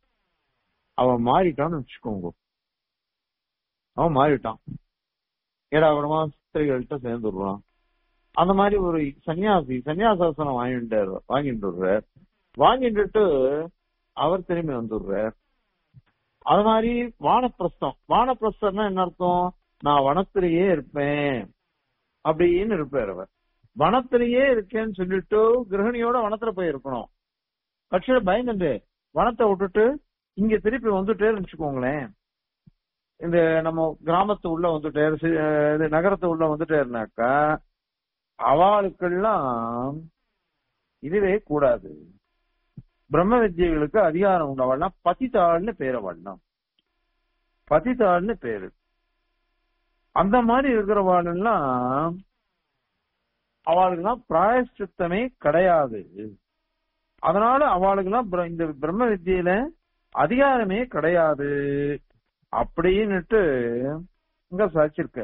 அவன் மாறிட்டான்னு வச்சுக்கோங்க அவன் மாறிட்டான் ஏடாவிடமா ஸ்திரீகள்கிட்ட சேர்ந்துடுறான் அந்த மாதிரி ஒரு சன்னியாசி சன்னியாசாசனம் வாங்கிட்டு வாங்கிட்டு வர்றார் வாங்கிட்டு அவர் திரும்பி வந்துடுறார் அது மாதிரி வானப்பிரஸ்தம் வானப்பிரஸ்தம்னா என்ன அர்த்தம் நான் வனத்திலேயே இருப்பேன் அப்படின்னு இருப்பார் அவர் வனத்திலேயே இருக்கேன்னு சொல்லிட்டு கிரகணியோட வனத்துல போய் இருக்கணும் கட்சியில பயந்துட்டு வனத்தை விட்டுட்டு இங்க திருப்பி வந்துட்டே வச்சுக்கோங்களேன் இந்த நம்ம கிராமத்து உள்ள வந்துட்டே சி- இது நகரத்து உள்ள வந்துட்டேருனாக்கா அவளுக்கெல்லாம் இதுவே கூடாது பிரம்ம வித்யைகளுக்கு அதிகாரம் உண்டவள்னா பதித்தாள்னு பேர வண்ணம் பதிதாள்னு பேரு அந்த மாதிரி இருக்கிறவாளெல்லாம் அவளுக்குலாம் பிராயஷ்சித்தமே கிடையாது அதனால அவளுக்கெல்லாம் பிர- இந்த பிரம்ம வித்தியில அதிகாரமே கிடையாது அப்படின்னுட்டு இங்க சாச்சிருக்க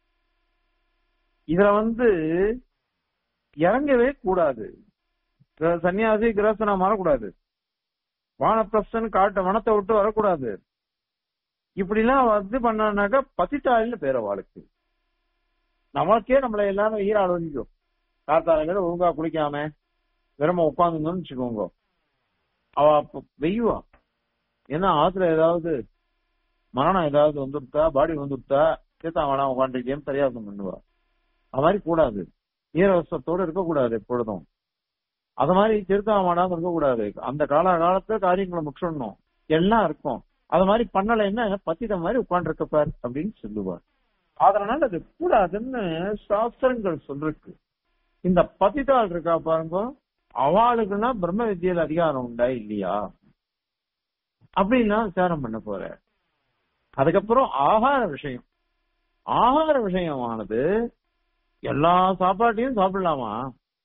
இதுல வந்து இறங்கவே கூடாது க- சன்னியாசி கிரசனா மாறக்கூடாது வானப்பிரஸ்தன் காட்ட வனத்தை விட்டு வரக்கூடாது இப்படிலாம் வந்து பண்ணானாக்கா பதித்தாள்னு பேர் அவளுக்கு நமக்கே நம்மள எல்லாரும் ஈராள் ஒழிக்கும் காத்தாளர்கள் ஒழுங்கா குளிக்காம வெறும உட்காந்துங்கன்னு வச்சுக்கோங்க அவ அப்ப வெய்யுவா ஏன்னா ஆத்துல ஏதாவது மரணம் ஏதாவது வந்துருத்தா பாடி வந்துருத்தா சீத்தா வேணாம் உட்காந்துருக்கேன்னு தெரியாது பண்ணுவா அது மாதிரி கூடாது ஈரவசத்தோட இருக்கக்கூடாது எப்பொழுதும் அது மாதிரி திருத்தா வேணாம் இருக்கக்கூடாது அந்த கால காலத்துல காரியங்களை முற்றணும் எல்லாம் இருக்கும் அது மாதிரி பண்ணலைன்னா பத்தித மாதிரி உட்காந்துருக்க பார் அப்படின்னு சொல்லுவார் அதனால அது கூடாதுன்னு சாஸ்திரங்கள் சொல்லிருக்கு இந்த பதிதாள் இருக்கா பாருங்க அவளுக்குன்னா பிரம்ம வித்தியில அதிகாரம் உண்டா இல்லையா அப்படின்னா விசாரம் பண்ண போற அதுக்கப்புறம் ஆகார விஷயம் ஆகார விஷயமானது எல்லா சாப்பாட்டையும் சாப்பிடலாமா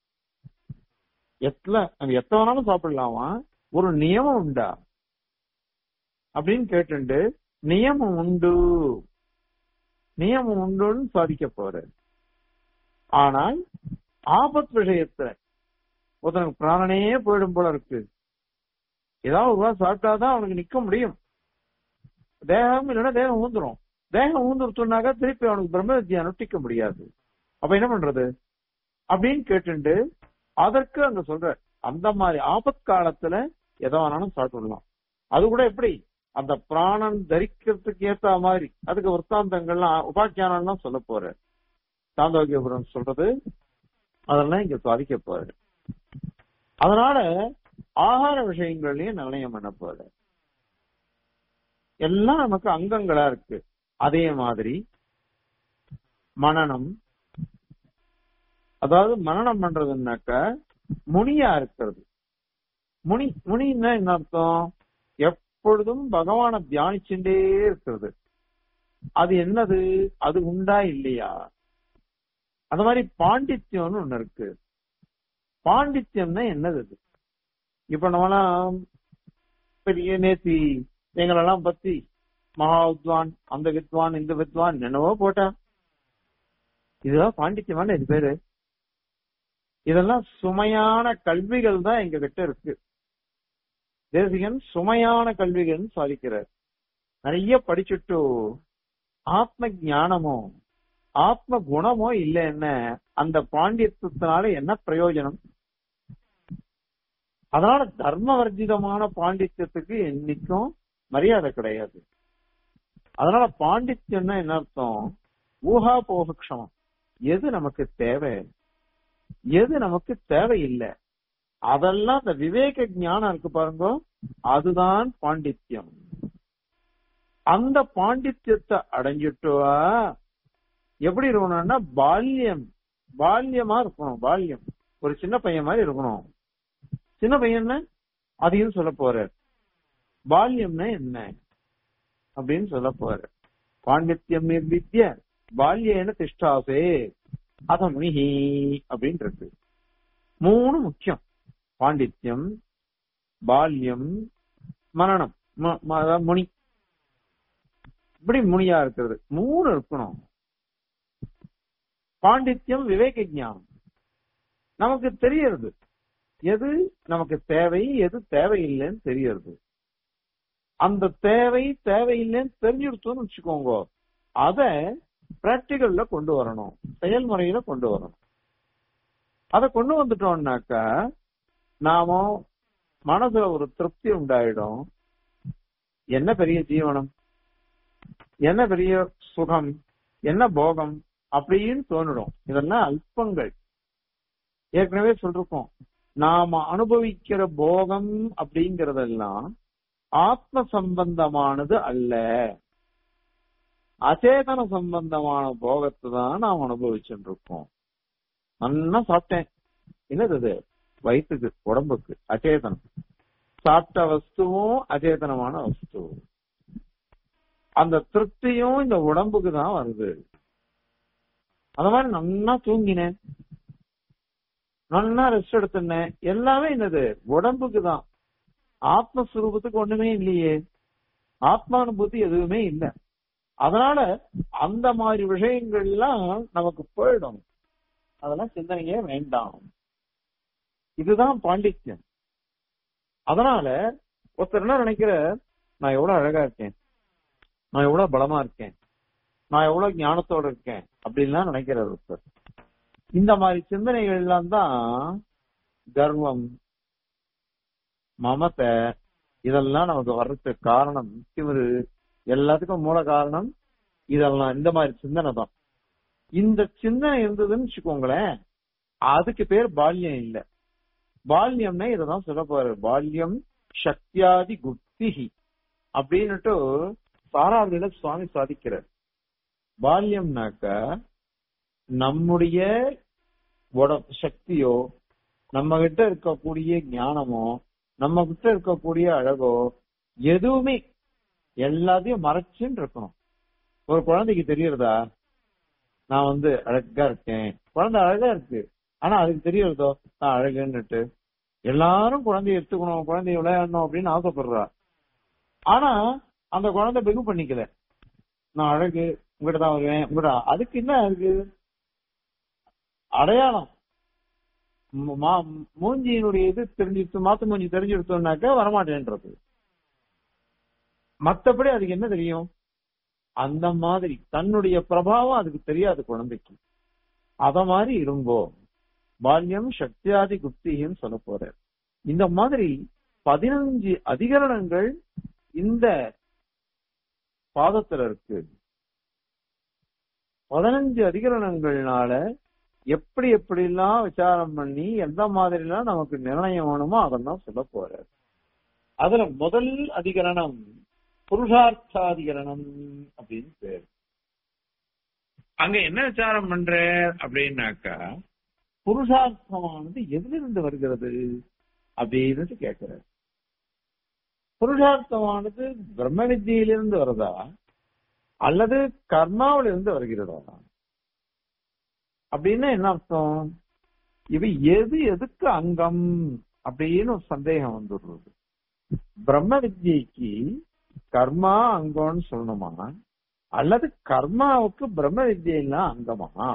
எத்தனை அது எத்த வேணாலும் சாப்பிடலாமா ஒரு நியமம் உண்டா அப்படின்னு கேட்டுண்டு நியமம் உண்டு நியமம் உண்டுன்னு சாதிக்க போற ஆனால் ஆபத் விஷயத்துல ஒருத்தனுக்கு பிராணனே போயிடும் போல இருக்கு ஏதாவது ஒரு வாரம் சாப்பிட்டாதான் அவனுக்கு நிக்க முடியும் தேகம் இல்லைன்னா தேகம் ஊந்துரும் தேகம் ஊந்துருத்துனாக்கா திருப்பி அவனுக்கு பிரம்ம வித்தியை அனுஷ்டிக்க முடியாது அப்ப என்ன பண்றது அப்படின்னு கேட்டுண்டு அதற்கு அங்க சொல்ற அந்த மாதிரி ஆபத் காலத்துல எதை வேணாலும் சாப்பிடலாம் அது கூட எப்படி அந்த பிராணன் தரிக்கிறதுக்கு ஏத்த மாதிரி அதுக்கு விற்த்தாந்தங்கள்லாம் உபாக்கியானம்லாம் சொல்ல போற சாந்தோக்கியபுரம் சொல்றது அதெல்லாம் இங்க சாதிக்க போறாரு அதனால ஆகார விஷயங்கள்லயும் நிர்ணயம் பண்ண போற எல்லாம் நமக்கு அங்கங்களா இருக்கு அதே மாதிரி மனநம் அதாவது மனநம் பண்றதுன்னாக்க முனியா இருக்கிறது முனி முனின்னா என்ன அர்த்தம் எப்பொழுதும் பகவானை தியானிச்சுட்டே இருக்கிறது அது என்னது அது உண்டா இல்லையா அந்த மாதிரி பாண்டித்யம்னு ஒண்ணு இருக்கு பாண்டித்யம்னா என்னது அது இப்ப நம்மலாம் பெரிய நேத்தி எங்களெல்லாம் பத்தி மகா வித்வான் அந்த வித்வான் இந்த வித்வான் என்னவோ போட்டா இதுதான் பாண்டித்யமான இது பேரு இதெல்லாம் சுமையான கல்விகள் தான் எங்க கிட்ட இருக்கு தேசிகன் சுமையான கல்விகள் சாதிக்கிறார் நிறைய படிச்சுட்டு ஆத்ம ஞானமோ ஆத்ம குணமோ இல்லைன்னு அந்த பாண்டித்யத்தினால என்ன பிரயோஜனம் அதனால தர்மவர்ஜிதமான பாண்டித்யத்துக்கு என்னைக்கும் மரியாதை கிடையாது அதனால பாண்டித்யம்னா என்ன அர்த்தம் ஊகா போகக்ஷமம் எது நமக்கு தேவை எது நமக்கு தேவையில்லை அதெல்லாம் அந்த விவேக ஞானம் இருக்கு பாருங்க அதுதான் பாண்டித்யம் அந்த பாண்டித்யத்தை அடைஞ்சிட்டுவா எப்படி இருக்கணும்னா பால்யம் பால்யமா இருக்கணும் பால்யம் ஒரு சின்ன பையன் மாதிரி இருக்கணும் சின்ன பையன் அதையும் சொல்ல போற பால்யம்னா என்ன அப்படின்னு சொல்ல போற பாண்டித்யம் நிர்வித்ய பால்யேன திஷ்டாசே அத முனிஹி அப்படின்னு இருக்கு மூணு முக்கியம் பாண்டித்யம் பால்யம் மரணம் ம- ம- அதாவது முனி இப்படி முனியா இருக்கிறது மூணு இருக்கணும் பாண்டித்யம் விவேக ஞானம் நமக்கு தெரியறது எது நமக்கு தேவை எது தேவையில்லைன்னு தெரியறது அந்த தேவை தேவையில்லைன்னு தெரிஞ்சிருத்தோம்னு வச்சுக்கோங்க அத பிராக்டிகல்ல கொண்டு வரணும் செயல்முறையில கொண்டு வரணும் அத கொண்டு வந்துட்டோம்னாக்கா நாம மனசுல ஒரு திருப்தி உண்டாயிடும் என்ன பெரிய ஜீவனம் என்ன பெரிய சுகம் என்ன போகம் அப்படின்னு தோணிடும் இதெல்லாம் அல்பங்கள் ஏற்கனவே சொல்லிருக்கோம் நாம அனுபவிக்கிற போகம் அப்படிங்கறதெல்லாம் ஆத்ம சம்பந்தமானது அல்ல அச்சேதன சம்பந்தமான போகத்தை தான் நாம் அனுபவிச்சுட்டு இருக்கோம் நல்லா சாப்பிட்டேன் என்னது இது வயிற்றுக்கு உடம்புக்கு அச்சேதனம் சாப்பிட்ட வஸ்துவும் அச்சேதனமான வஸ்து அந்த திருப்தியும் இந்த உடம்புக்கு தான் வருது அந்த மாதிரி நன்னா தூங்கினேன் நன்னா ரெஸ்ட் எடுத்துனேன் எல்லாமே என்னது உடம்புக்கு தான் ஆத்மஸ்வரூபத்துக்கு ஒண்ணுமே இல்லையே ஆத்மானுபூதி எதுவுமே இல்லை அதனால அந்த மாதிரி விஷயங்கள்லாம் நமக்கு போயிடும் அதெல்லாம் சிந்தனையே வேண்டாம் இதுதான் பாண்டித்யம் அதனால ஒருத்தர் என்ன நினைக்கிற நான் எவ்வளவு அழகா இருக்கேன் நான் எவ்வளவு பலமா இருக்கேன் நான் எவ்வளவு ஞானத்தோட இருக்கேன் அப்படின்லாம் நினைக்கிறார் ஒருத்தர் இந்த மாதிரி சிந்தனைகள் எல்லாம் தான் கர்வம் மமத்தை இதெல்லாம் நமக்கு வர்றதுக்கு காரணம் திமிரு எல்லாத்துக்கும் மூல காரணம் இதெல்லாம் இந்த மாதிரி சிந்தனை தான் இந்த சிந்தனை இருந்ததுன்னு வச்சுக்கோங்களேன் அதுக்கு பேர் பால்யம் இல்ல பால்யம்னா இததான் சொல்ல போறாரு பால்யம் சக்தியாதி குப்திஹி அப்படின்னுட்டு சாராவளியில சுவாமி சாதிக்கிறார் பால்யம்னாக்க நம்முடைய உட- சக்தியோ நம்ம கிட்ட இருக்கக்கூடிய ஞானமோ நம்ம கிட்ட இருக்கக்கூடிய அழகோ எதுவுமே எல்லாத்தையும் மறைச்சுன்னு இருக்கணும் ஒரு குழந்தைக்கு தெரியறதா நான் வந்து அழகா இருக்கேன் குழந்தை அழகா இருக்கு ஆனா அதுக்கு தெரியறதோ நான் அழகுன்னுட்டு எல்லாரும் குழந்தைய எடுத்துக்கணும் குழந்தைய விளையாடணும் அப்படின்னு ஆசைப்படுறா ஆனா அந்த குழந்தை பிகு பண்ணிக்கல நான் அழகு உங்ககிட்ட தான் வருவேன் உங்ககிட்ட அதுக்கு என்ன இருக்கு அடையாளம் ம- மா- மூஞ்சியினுடைய இது தெரிஞ்சிருத்து மாத்து மூஞ்சி தெரிஞ்சிருத்தோம்னாக்க வரமாட்டேன்றது மத்தபடி அதுக்கு என்ன தெரியும் அந்த மாதிரி தன்னுடைய பிரபாவம் அதுக்கு தெரியாது குழந்தைக்கு அத மாதிரி இருங்கோ பால்யம் சக்தியாதி குப்தியும் சொல்ல போறார் இந்த மாதிரி பதினஞ்சு அதிகரணங்கள் இந்த பாதத்துல இருக்கு பதினஞ்சு அதிகரணங்கள்னால எப்படி எப்படிலாம் விசாரம் பண்ணி எந்த மாதிரி எல்லாம் நமக்கு நிர்ணயம் வேணுமோ அதெல்லாம் சொல்ல போறார் அதுல முதல் அதிகரணம் புருஷார்த்தாதிகரணம் அப்படின்னு பேர் அங்க என்ன விசாரம் பண்ற அப்படின்னாக்கா புருஷார்த்தமானது எதிலிருந்து வருகிறது அப்படின்னு கேட்கிறார் புருஷார்த்தமானது பிரம்ம வித்தியிலிருந்து வருதா அல்லது கர்மாவிலிருந்து வருகிறதா அப்படின்னா என்ன அர்த்தம் இவை எது எதுக்கு அங்கம் அப்படின்னு ஒரு சந்தேகம் வந்துடுறது பிரம்ம வித்யைக்கு கர்மா அங்கம்னு சொல்லணுமா அல்லது கர்மாவுக்கு பிரம்ம வித்யெல்லாம் அங்கமா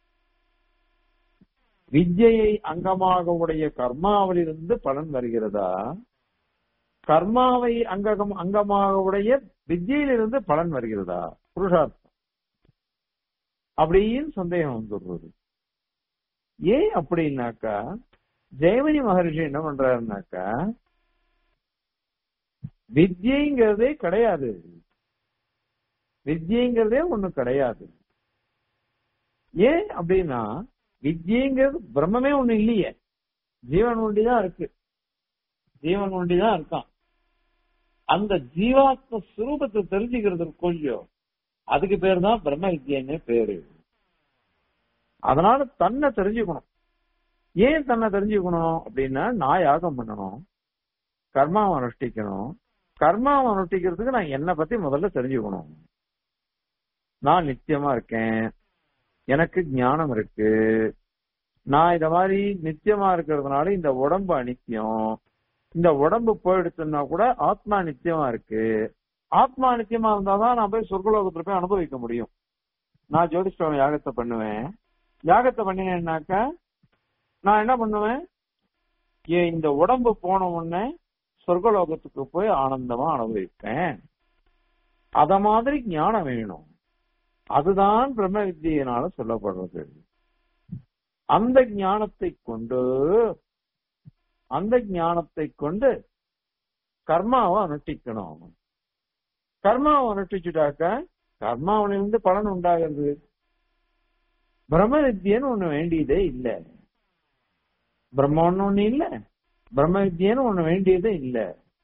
வித்யை அங்கமாக உடைய கர்மாவிலிருந்து பலன் வருகிறதா கர்மாவை அங்ககம் அங்கமாக உடைய வித்யிலிருந்து பலன் வருகிறதா புருஷார்த்தம் அப்படின்னு சந்தேகம் வந்துடுறது ஏன் அப்படின்னாக்கா ஜெயமணி மகர்ஷி என்ன பண்றாருனாக்கா வித்யங்கிறதே கிடையாது வித்யங்கிறதே ஒண்ணு கிடையாது ஏன் அப்படின்னா வித்யங்கிறது பிரம்மமே ஒண்ணு இல்லையே ஜீவன் ஒண்டிதான் இருக்கு ஜீவன் ஒண்டிதான் இருக்கான் அந்த ஜீவாத்ம சுரூபத்தை தெரிஞ்சுக்கிறதுக்கு கொஞ்சம் அதுக்கு பேர் தான் பிரம்ம வித்யன்னு பேரு அதனால தன்னை தெரிஞ்சுக்கணும் ஏன் தன்னை தெரிஞ்சுக்கணும் அப்படின்னா நான் யாகம் பண்ணணும் கர்மாவை அனுஷ்டிக்கணும் கர்மாவை அனுஷ்டிக்கிறதுக்கு நான் என்னை பத்தி முதல்ல தெரிஞ்சுக்கணும் நான் நித்தியமா இருக்கேன் எனக்கு ஞானம் இருக்கு நான் இத மாதிரி நித்தியமா இருக்கிறதுனால இந்த உடம்பு அனித்தியம் இந்த உடம்பு போயிடுச்சுன்னா கூட ஆத்மா நித்தியமா இருக்கு ஆத்மா நித்தியமா இருந்தாதான் நான் போய் சொர்க்கலோகத்துல போய் அனுபவிக்க முடியும் நான் ஜோதிஷ்டம் யாகத்தை பண்ணுவேன் யாகத்தை பண்ணினேன்னாக்க நான் என்ன பண்ணுவேன் ஏன் இந்த உடம்பு போன உடனே சொர்க்கலோகத்துக்கு போய் ஆனந்தமா அனுபவிப்பேன் அத மாதிரி ஞானம் வேணும் அதுதான் பிரம்ம வித்தியினால சொல்லப்படுறது அந்த ஞானத்தை கொண்டு அந்த ஞானத்தை கொண்டு கர்மாவை அனுஷ்டிக்கணும் கர்மாவை அனுஷ்டிச்சுட்டாக்க கர்மாவிலிருந்து பலன் உண்டாகிறது பிரம்ம வித்தியன்னு ஒண்ணு வேண்டியதே இல்ல பிரம்மன்னு ஒண்ணு இல்ல பிரம்ம வித்தியன்னு ஒண்ணு வேண்டியதே இல்ல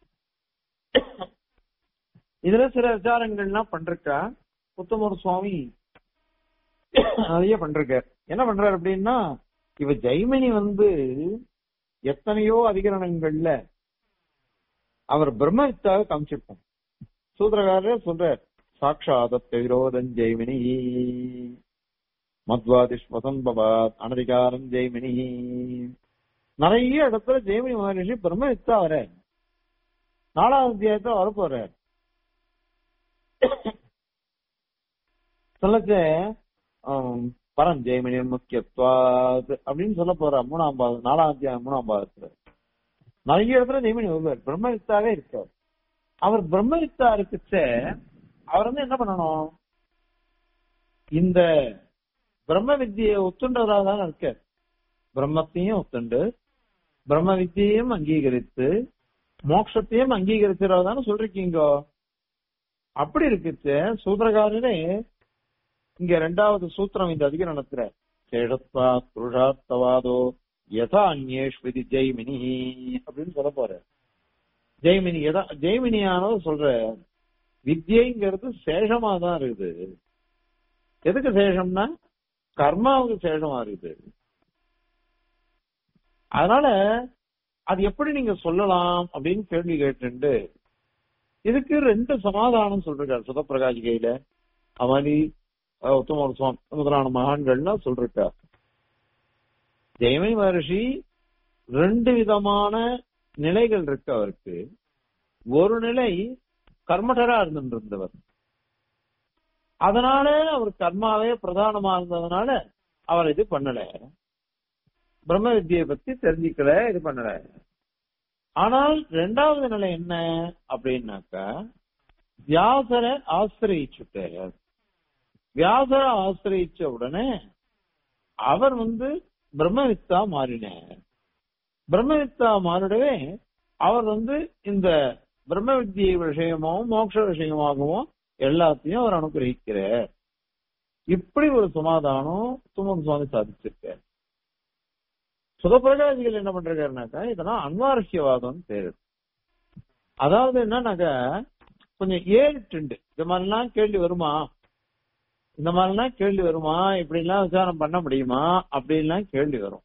இதுல சில விசாரங்கள்லாம் பண்றக்கா புத்தமூர் சுவாமி நிறைய பண்றார் என்ன பண்றாரு அப்படின்னா இவ ஜெய்மினி வந்து எத்தனையோ அதிகரணங்கள்ல அவர் பிரம்மவித்தாக காமிச்சிருப்போம் சூத்திரக்காரர் சொல்றார் சாட்சாதத்தை விரோதம் ஜெய்மினி மத்வாதிஷ்வசம் பவாத் அனதிகாரம் ஜெய்மினி நிறைய இடத்துல ஜெய்மினி மகரிஷி பிரம்மவித்தா வர நாலாவது அத்தியாயத்துல வரப்போற சொல்லச்ச பரம் ஜெய்மினி முக்கியத்துவாத் அப்படின்னு சொல்ல போற மூணாம் பாகம் நாலாம் அத்தியாயம் மூணாம் பாகத்துல நிறைய இடத்துல ஜெய்மினி வருவார் பிரம்மவித்தாவே இருக்கார் அவர் பிரம்மவித்தா இருக்குச்ச அவர் வந்து என்ன பண்ணணும் இந்த பிரம்ம வித்தியை ஒத்துண்டவராக தான் இருக்கார் பிரம்மத்தையும் ஒத்துண்டு பிரம்ம வித்தியையும் அங்கீகரித்து மோட்சத்தையும் அங்கீகரிக்கிறதா தானே சொல்றீங்க அப்படி இருக்குச்சு சூத்திரகாரரே இங்க ரெண்டாவது சூத்திரம் இந்த அதிகரணத்துல சேஷத்வா புருஷார்த்தவாதோ யதா அந்நேஷ்விதி ஜெய்மினி அப்படின்னு சொல்ல போற ஜெய்மினி எதா ஜெய்மினியானோ சொல்ற வித்யைங்கிறது சேஷமா தான் இருக்குது எதுக்கு சேஷம்னா கர்மாவுக்கு சேஷமா இருக்குது அதனால அது எப்படி நீங்க சொல்லலாம் அப்படின்னு கேள்வி கேட்டு இதுக்கு ரெண்டு சமாதானம் சொல்றாரு சுதப்பிரகாஷிகையில அவனி உத்தம சுவாமி முதலான மகான்கள்லாம் சொல்றார் ஜெயமணி மகர்ஷி ரெண்டு விதமான நிலைகள் இருக்கு அவருக்கு ஒரு நிலை கர்மட்டரா இருந்திருந்தவர் அதனால அவர் கர்மாவே பிரதானமா இருந்ததுனால அவர் இது பண்ணல பிரம்ம வித்தியை பத்தி தெரிஞ்சுக்கல இது பண்ணல ஆனால் ரெண்டாவது நிலை என்ன அப்படின்னாக்கா வியாசரை ஆசிரியிச்சுட்டார் வியாசரை ஆசிரியிச்ச உடனே அவர் வந்து பிரம்மவித்தா மாறினார் பிரம்மவித்தா மாறிடவே அவர் வந்து இந்த பிரம்ம வித்தியை விஷயமாகவும் மோட்ச விஷயமாகவும் எல்லாத்தையும் அவர் அனுகிரகிக்கிறார் இப்படி ஒரு சமாதானம் தும்மன் சுவாமி சாதிச்சிருக்கார் சுதப்பிரகாசிகள் என்ன பண்றாருனாக்கா இதெல்லாம் அன்வாரஸ்யவாதம் பேரு அதாவது என்னன்னாக்கா கொஞ்சம் ஏறிட்டு இந்த மாதிரிலாம் கேள்வி வருமா இந்த மாதிரிலாம் கேள்வி வருமா இப்படி எல்லாம் விசாரம் பண்ண முடியுமா அப்படின்லாம் கேள்வி வரும்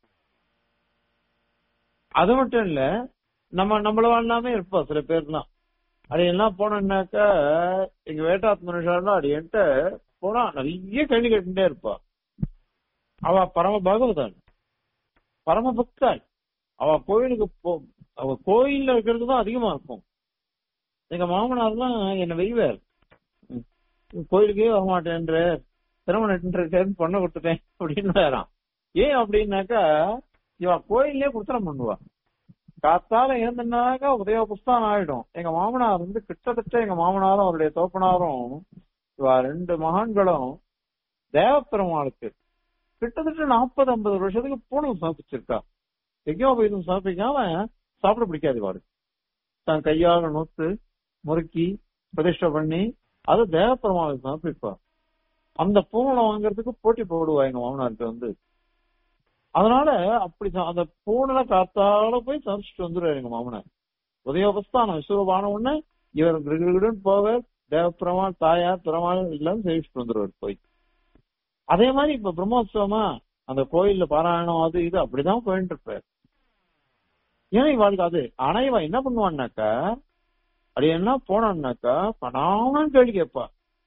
அது மட்டும் இல்ல நம்ம நம்மள வாழ்நாமே இருப்போம் சில பேர்லாம் அது எல்லாம் போனோம்னாக்கா எங்க வேட்டாத் மனுஷாலாம் அது என்கிட்ட போனா நிறைய கேள்வி கேட்டுட்டே இருப்பா அவ பரம பாகவதான் பரம பக்தாள் அவ கோயிலுக்கு போ அவ கோயில்ல இருக்கிறது தான் அதிகமா இருக்கும் எங்க மாமனார்லாம் என்ன வெய்வார் கோயிலுக்கே வர மாட்டேன்ற திருமணம் பண்ண கொடுத்துட்டேன் அப்படின்னு வேறான் ஏன் அப்படின்னாக்கா இவ கோயிலே குத்தனம் பண்ணுவா காத்தால இருந்தனாக்கா உதய புஸ்தகம் ஆயிடும் எங்க மாமனார் வந்து கிட்டத்தட்ட எங்க மாமனாரும் அவருடைய தோப்பனாரும் இவ ரெண்டு மகான்களும் தேவப்பெருமாளுக்கு கிட்டத்தட்ட நாற்பது ஐம்பது வருஷத்துக்கு பூணம் சமர்ப்பிச்சிருக்கா யஜ்யோபீதம் சமர்ப்பிக்காம சாப்பிட பிடிக்காது வாடு தான் கையால நொத்து முறுக்கி பிரதிஷ்டை பண்ணி அது தேவப்பெருமாளுக்கு சமர்ப்பிப்பா அந்த பூணம் வாங்குறதுக்கு போட்டி போடுவா எங்க மாமனாருக்கு வந்து அதனால அப்படி அந்த பூனலை காத்தால போய் சமைச்சிட்டு வந்துருவாரு எங்க மாமனார் உதயோபஸ்தானம் விஸ்வபான உடனே இவர் கிருகிருன்னு போவார் தேவப்பிரமாள் தாயார் பெருமாள் எல்லாம் சேவிச்சுட்டு வந்துருவார் போய் அதே மாதிரி இப்ப பிரம்மோத்சவமா அந்த கோயில்ல பாராயணம் அது இது அப்படிதான் போயிட்டு இருப்பார் ஏன்னா இவாளுக்கு அது ஆனா இவ என்ன பண்ணுவான்னாக்கா அப்படி என்ன போனான்னாக்கா பணாமன்னு கேள்வி கேட்பா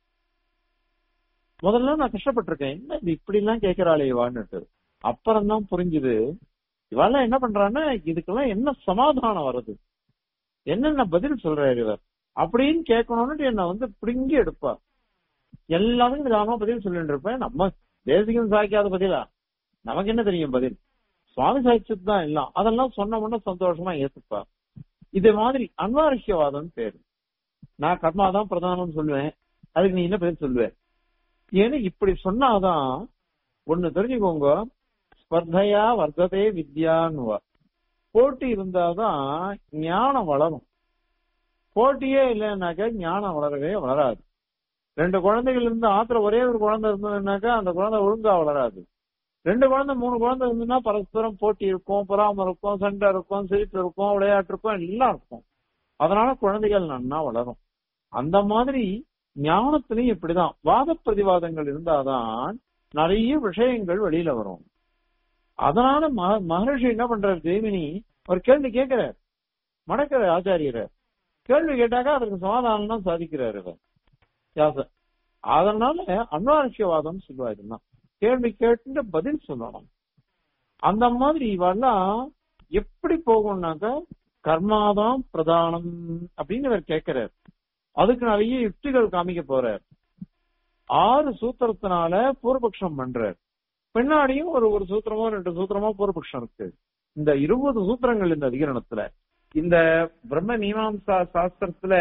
முதல்ல நான் கஷ்டப்பட்டிருக்கேன் என்ன இது இப்படி எல்லாம் கேட்கிறாளே இவான்னுட்டு அப்புறம் தான் புரிஞ்சுது இவெல்லாம் என்ன பண்றான்னா இதுக்கெல்லாம் என்ன சமாதானம் வருது என்னென்ன பதில் சொல்றாரு இவர் அப்படின்னு கேட்கணும்னு என்ன வந்து பிடுங்கி எடுப்பா எல்லாத்துக்கும் நிதானமா பதில் சொல்லிட்டு இருப்பேன் நம்ம தேசிகம் சாய்க்காத பதிலா நமக்கு என்ன தெரியும் பதில் சுவாமி சாய்ச்சது தான் எல்லாம் அதெல்லாம் சொன்ன உடனே சந்தோஷமா ஏத்துப்பா இது மாதிரி அன்வாரஸ்யவாதம் பேரு நான் கர்மா தான் பிரதானம் சொல்லுவேன் அதுக்கு நீ என்ன பதில் சொல்லுவேன் ஏன்னு இப்படி சொன்னாதான் ஒண்ணு தெரிஞ்சுக்கோங்க ஸ்பர்தையா வர்த்ததே வித்யான்னுவா போட்டி இருந்தாதான் ஞானம் வளரும் போட்டியே இல்லைன்னாக்கா ஞானம் வளரவே வளராது ரெண்டு குழந்தைகள் இருந்து ஆத்திர ஒரே ஒரு குழந்தை இருந்ததுனாக்கா அந்த குழந்தை ஒழுங்கா வளராது ரெண்டு குழந்தை மூணு குழந்தை இருந்ததுன்னா பரஸ்பரம் போட்டி இருக்கும் பொறாம இருக்கும் சண்டை இருக்கும் சிரிப்பு இருக்கும் விளையாட்டு இருக்கும் எல்லாம் இருக்கும் அதனால குழந்தைகள் நன்னா வளரும் அந்த மாதிரி ஞானத்திலையும் இப்படிதான் வாத பிரதிவாதங்கள் இருந்தாதான் நிறைய விஷயங்கள் வெளியில வரும் அதனால மகர்ஷி என்ன பண்றாரு தேவினி ஒரு கேள்வி கேட்கிறார் மடக்கிற ஆச்சாரியரை கேள்வி கேட்டாக்கா அதுக்கு சமாதானம் தான் சாதிக்கிறாரு இவர் வியாச அதனால அன்வாரஸ்யவாதம் சொல்லுவா இதெல்லாம் கேள்வி கேட்டு பதில் சொல்லணும் அந்த மாதிரி இவெல்லாம் எப்படி போகும்னாக்க கர்மாதான் பிரதானம் அப்படின்னு இவர் கேட்கிறார் அதுக்கு நிறைய யுக்திகள் காமிக்க போறார் ஆறு சூத்திரத்தினால பூர்வபக்ஷம் பண்றார் பின்னாடியும் ஒரு ஒரு சூத்திரமோ ரெண்டு சூத்திரமோ பூர்வபக்ஷம் இருக்கு இந்த இருபது சூத்திரங்கள் இந்த அதிகரணத்துல இந்த பிரம்ம மீமாம்சா சாஸ்திரத்துல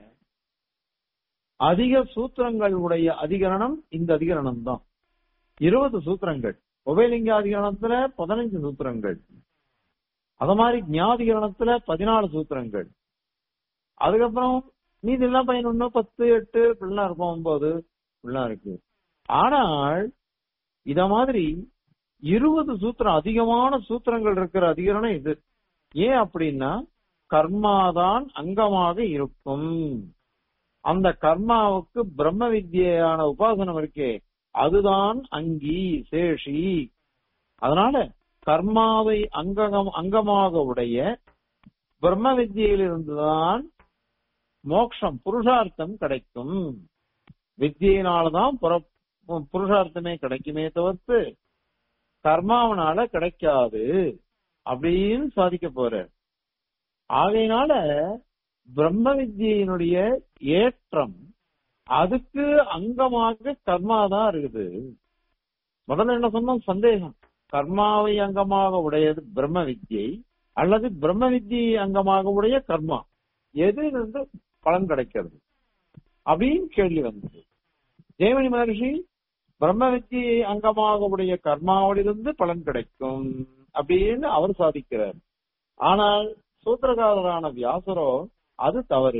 அதிக சூத்திரங்கள் உடைய அதிகரணம் இந்த அதிகரணம் தான் இருபது சூத்திரங்கள் உபயலிங்க அதிகரணத்துல பதினஞ்சு சூத்திரங்கள் அத மாதிரி ஞாதிகரணத்துல பதினாலு சூத்திரங்கள் அதுக்கப்புறம் மீதி எல்லாம் பதினொன்னு பத்து எட்டு இப்படிலாம் இருக்கும் ஒன்பது இப்படிலாம் இருக்கு ஆனால் இத மாதிரி இருபது சூத்திரம் அதிகமான சூத்திரங்கள் இருக்கிற அதிகரணம் இது ஏன் அப்படின்னா கர்மாதான் அங்கமாக இருக்கும் அந்த கர்மாவுக்கு பிரம்ம வித்யான உபாசனம் இருக்கே அதுதான் அங்கி சேஷி அதனால கர்மாவை அங்ககம் அங்கமாக உடைய பிரம்ம வித்தியிலிருந்துதான் மோக்ஷம் புருஷார்த்தம் கிடைக்கும் வித்தியினால்தான் புற- புருஷார்த்தமே கிடைக்குமே தவிர்த்து கர்மாவனால கிடைக்காது அப்படின்னு சாதிக்க போற ஆகையினால பிரம்ம வித்தியினுடைய ஏற்றம் அதுக்கு அங்கமாக கர்மா தான் இருக்குது முதல்ல என்ன சொன்னோம் சந்தேகம் கர்மாவை அங்கமாக உடையது பிரம்ம வித்யை அல்லது பிரம்ம வித்தியை அங்கமாக உடைய கர்மா எது இருந்து பலன் கிடைக்கிறது அப்படின்னு கேள்வி வந்தது தேவனி மகர்ஷி பிரம்ம வித்தியை அங்கமாக உடைய கர்மாவிலிருந்து பலன் கிடைக்கும் அப்படின்னு அவர் சாதிக்கிறார் ஆனால் சூத்திரகாரரான வியாசரோ அது தவறு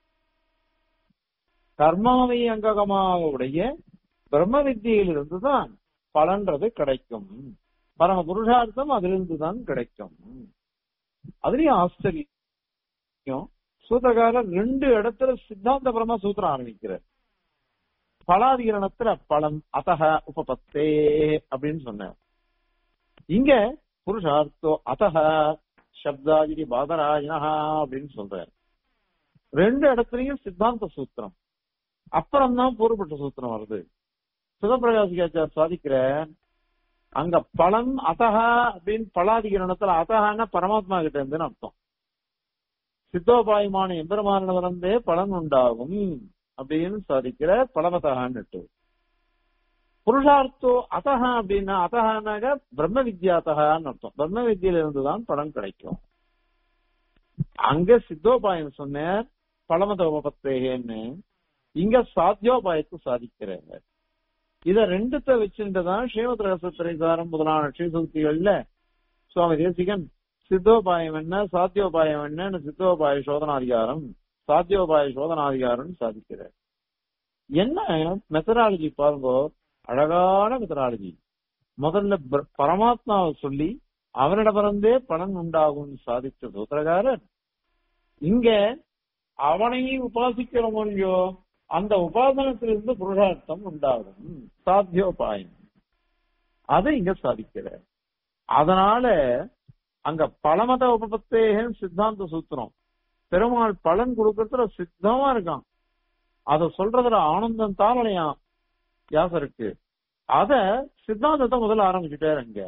கர்மாவை அங்ககமாக உடைய பிரம்ம வித்தியிலிருந்து தான் பலன்றது கிடைக்கும் பரம புருஷார்த்தம் அதிலிருந்து தான் கிடைக்கும் அதுலயும் ஆச்சரியம் சூத்திரகாரர் ரெண்டு இடத்துல சித்தாந்த பிரம்ம சூத்திரம் ஆரம்பிக்கிறார் பலாதிகரணத்துல பலம் அத்தக உபபத்தே அப்படின்னு சொன்னார் இங்க புருஷார்த்தோ அத்தக சப்தாஜிரி பாதராஜனா அப்படின்னு சொல்றார் ரெண்டு இடத்துலயும் சித்தாந்த சூத்திரம் அப்புறம் தான் பூர்வப்பட்ட சூத்திரம் வருது சிவபிரகாசிகாச்சார் சாதிக்கிற அங்க பலம் அத்தகா அப்படின்னு பலாதிகரணத்துல அத்தகான்னா பரமாத்மா கிட்ட இருந்துன்னு அர்த்தம் சித்தோபாயமான எம்பெருமானிடமிருந்தே பலன் உண்டாகும் அப்படின்னு சாதிக்கிற பலமதகான்னுட்டு புருஷார்த்தோ அத்தகா அப்படின்னா அத்தகானாக பிரம்ம வித்யாத்தகான்னு அர்த்தம் பிரம்ம வித்யில இருந்துதான் பலன் கிடைக்கும் அங்க சித்தோபாயம் சொன்னார் பலமத உபபத்தேகன்னு இங்க சாத்தியோபாயத்தை சாதிக்கிறாங்க இத ரெண்டுத்த வச்சுட்டுதான் ஸ்ரீமத் ரகசியத்திரைசாரம் முதலான ஸ்ரீசூக்திகள்ல சுவாமி தேசிகன் சித்தோபாயம் என்ன சாத்தியோபாயம் என்னன்னு சித்தோபாய சோதனாதிகாரம் சாத்தியோபாய சோதனாதிகாரம் சாதிக்கிறார் என்ன மெத்தடாலஜி பாருங்க அழகான மெத்தடாலஜி முதல்ல பிர- பரமாத்மாவை சொல்லி அவனிடமிருந்தே பலன் உண்டாகும் சாதித்த சூத்திரகாரர் இங்க அவனை உபாசிக்கிறோமோ இல்லையோ அந்த உபாசனத்திலிருந்து புருஷார்த்தம் உண்டாகும் சாத்தியோபாயம் அதை இங்க சாதிக்கிறார் அதனால அங்க பலமத உபபத்தேகன் சித்தாந்த சூத்திரம் பெருமாள் பலன் கொடுக்கறதுல சித்தமா இருக்கான் அத சொல்றதுல ஆனந்தம் தாளலையாம் யாசருக்கு அத சித்தாந்தத்தை முதல்ல ஆரம்பிச்சுட்டாரு அங்க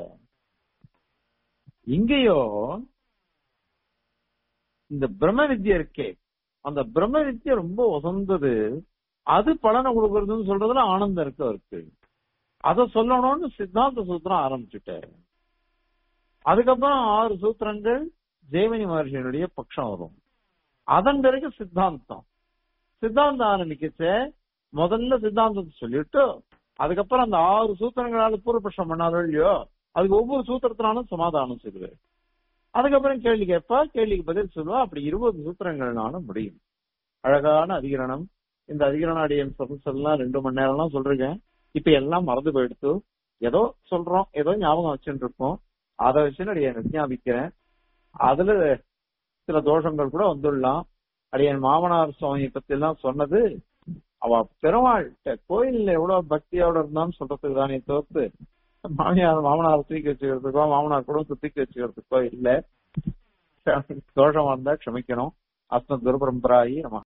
இங்கேயோ இந்த பிரம்ம வித்யா இருக்கே அந்த பிரம்ம வித்யா ரொம்ப உசந்தது அது பலனை கொடுக்கறதுன்னு சொல்றதுல ஆனந்தம் இருக்கு அவருக்கு அத சொல்லணும்னு சித்தாந்த சூத்திரம் ஆரம்பிச்சுட்டாரு அதுக்கப்புறம் ஆறு சூத்திரங்கள் ஜெயமணி மகர்ஷியினுடைய பட்சம் வரும் அதன் பிறகு சித்தாந்தம் சித்தாந்தம் ஆரம்பிக்கச்ச முதல்ல சித்தாந்தத்தை சொல்லிட்டு அதுக்கப்புறம் அந்த ஆறு சூத்திரங்களால பூர்வபட்சம் பண்ணாலும் இல்லையோ அதுக்கு ஒவ்வொரு சூத்திரத்தினாலும் சமாதானம் சொல்லுவார் அதுக்கப்புறம் கேள்வி கேட்பா கேள்விக்கு பதில் சொல்லுவா அப்படி இருபது சூத்திரங்கள்னாலும் முடியும் அழகான அதிகரணம் இந்த அதிகரண அடியன் எல்லாம் ரெண்டு மணி நேரம்லாம் சொல்றேன் இப்ப எல்லாம் மறந்து போயிடுத்து ஏதோ சொல்றோம் ஏதோ ஞாபகம் வச்சுட்டு இருக்கோம் அதை வச்சு அடியன் விஞ்ஞாபிக்கிறேன் அதுல சில தோஷங்கள் கூட வந்துடலாம் அடியன் மாமனார் சுவாமி பத்தி எல்லாம் சொன்னது அவ பெருமாள் கோயில்ல எவ்வளவு பக்தியோட இருந்தான்னு சொல்றதுக்கு தானே தவிர்த்து மாமியார் மாமனார் தூக்கி வச்சுக்கிறதுக்கோ மாமனார் குடும்பத்தை தூக்கி வச்சுக்கிறதுக்கோ இல்ல தோஷமா இருந்தா க்ஷமிக்கணும் அஸ்மத் குரு பரம்பராயி நம்ம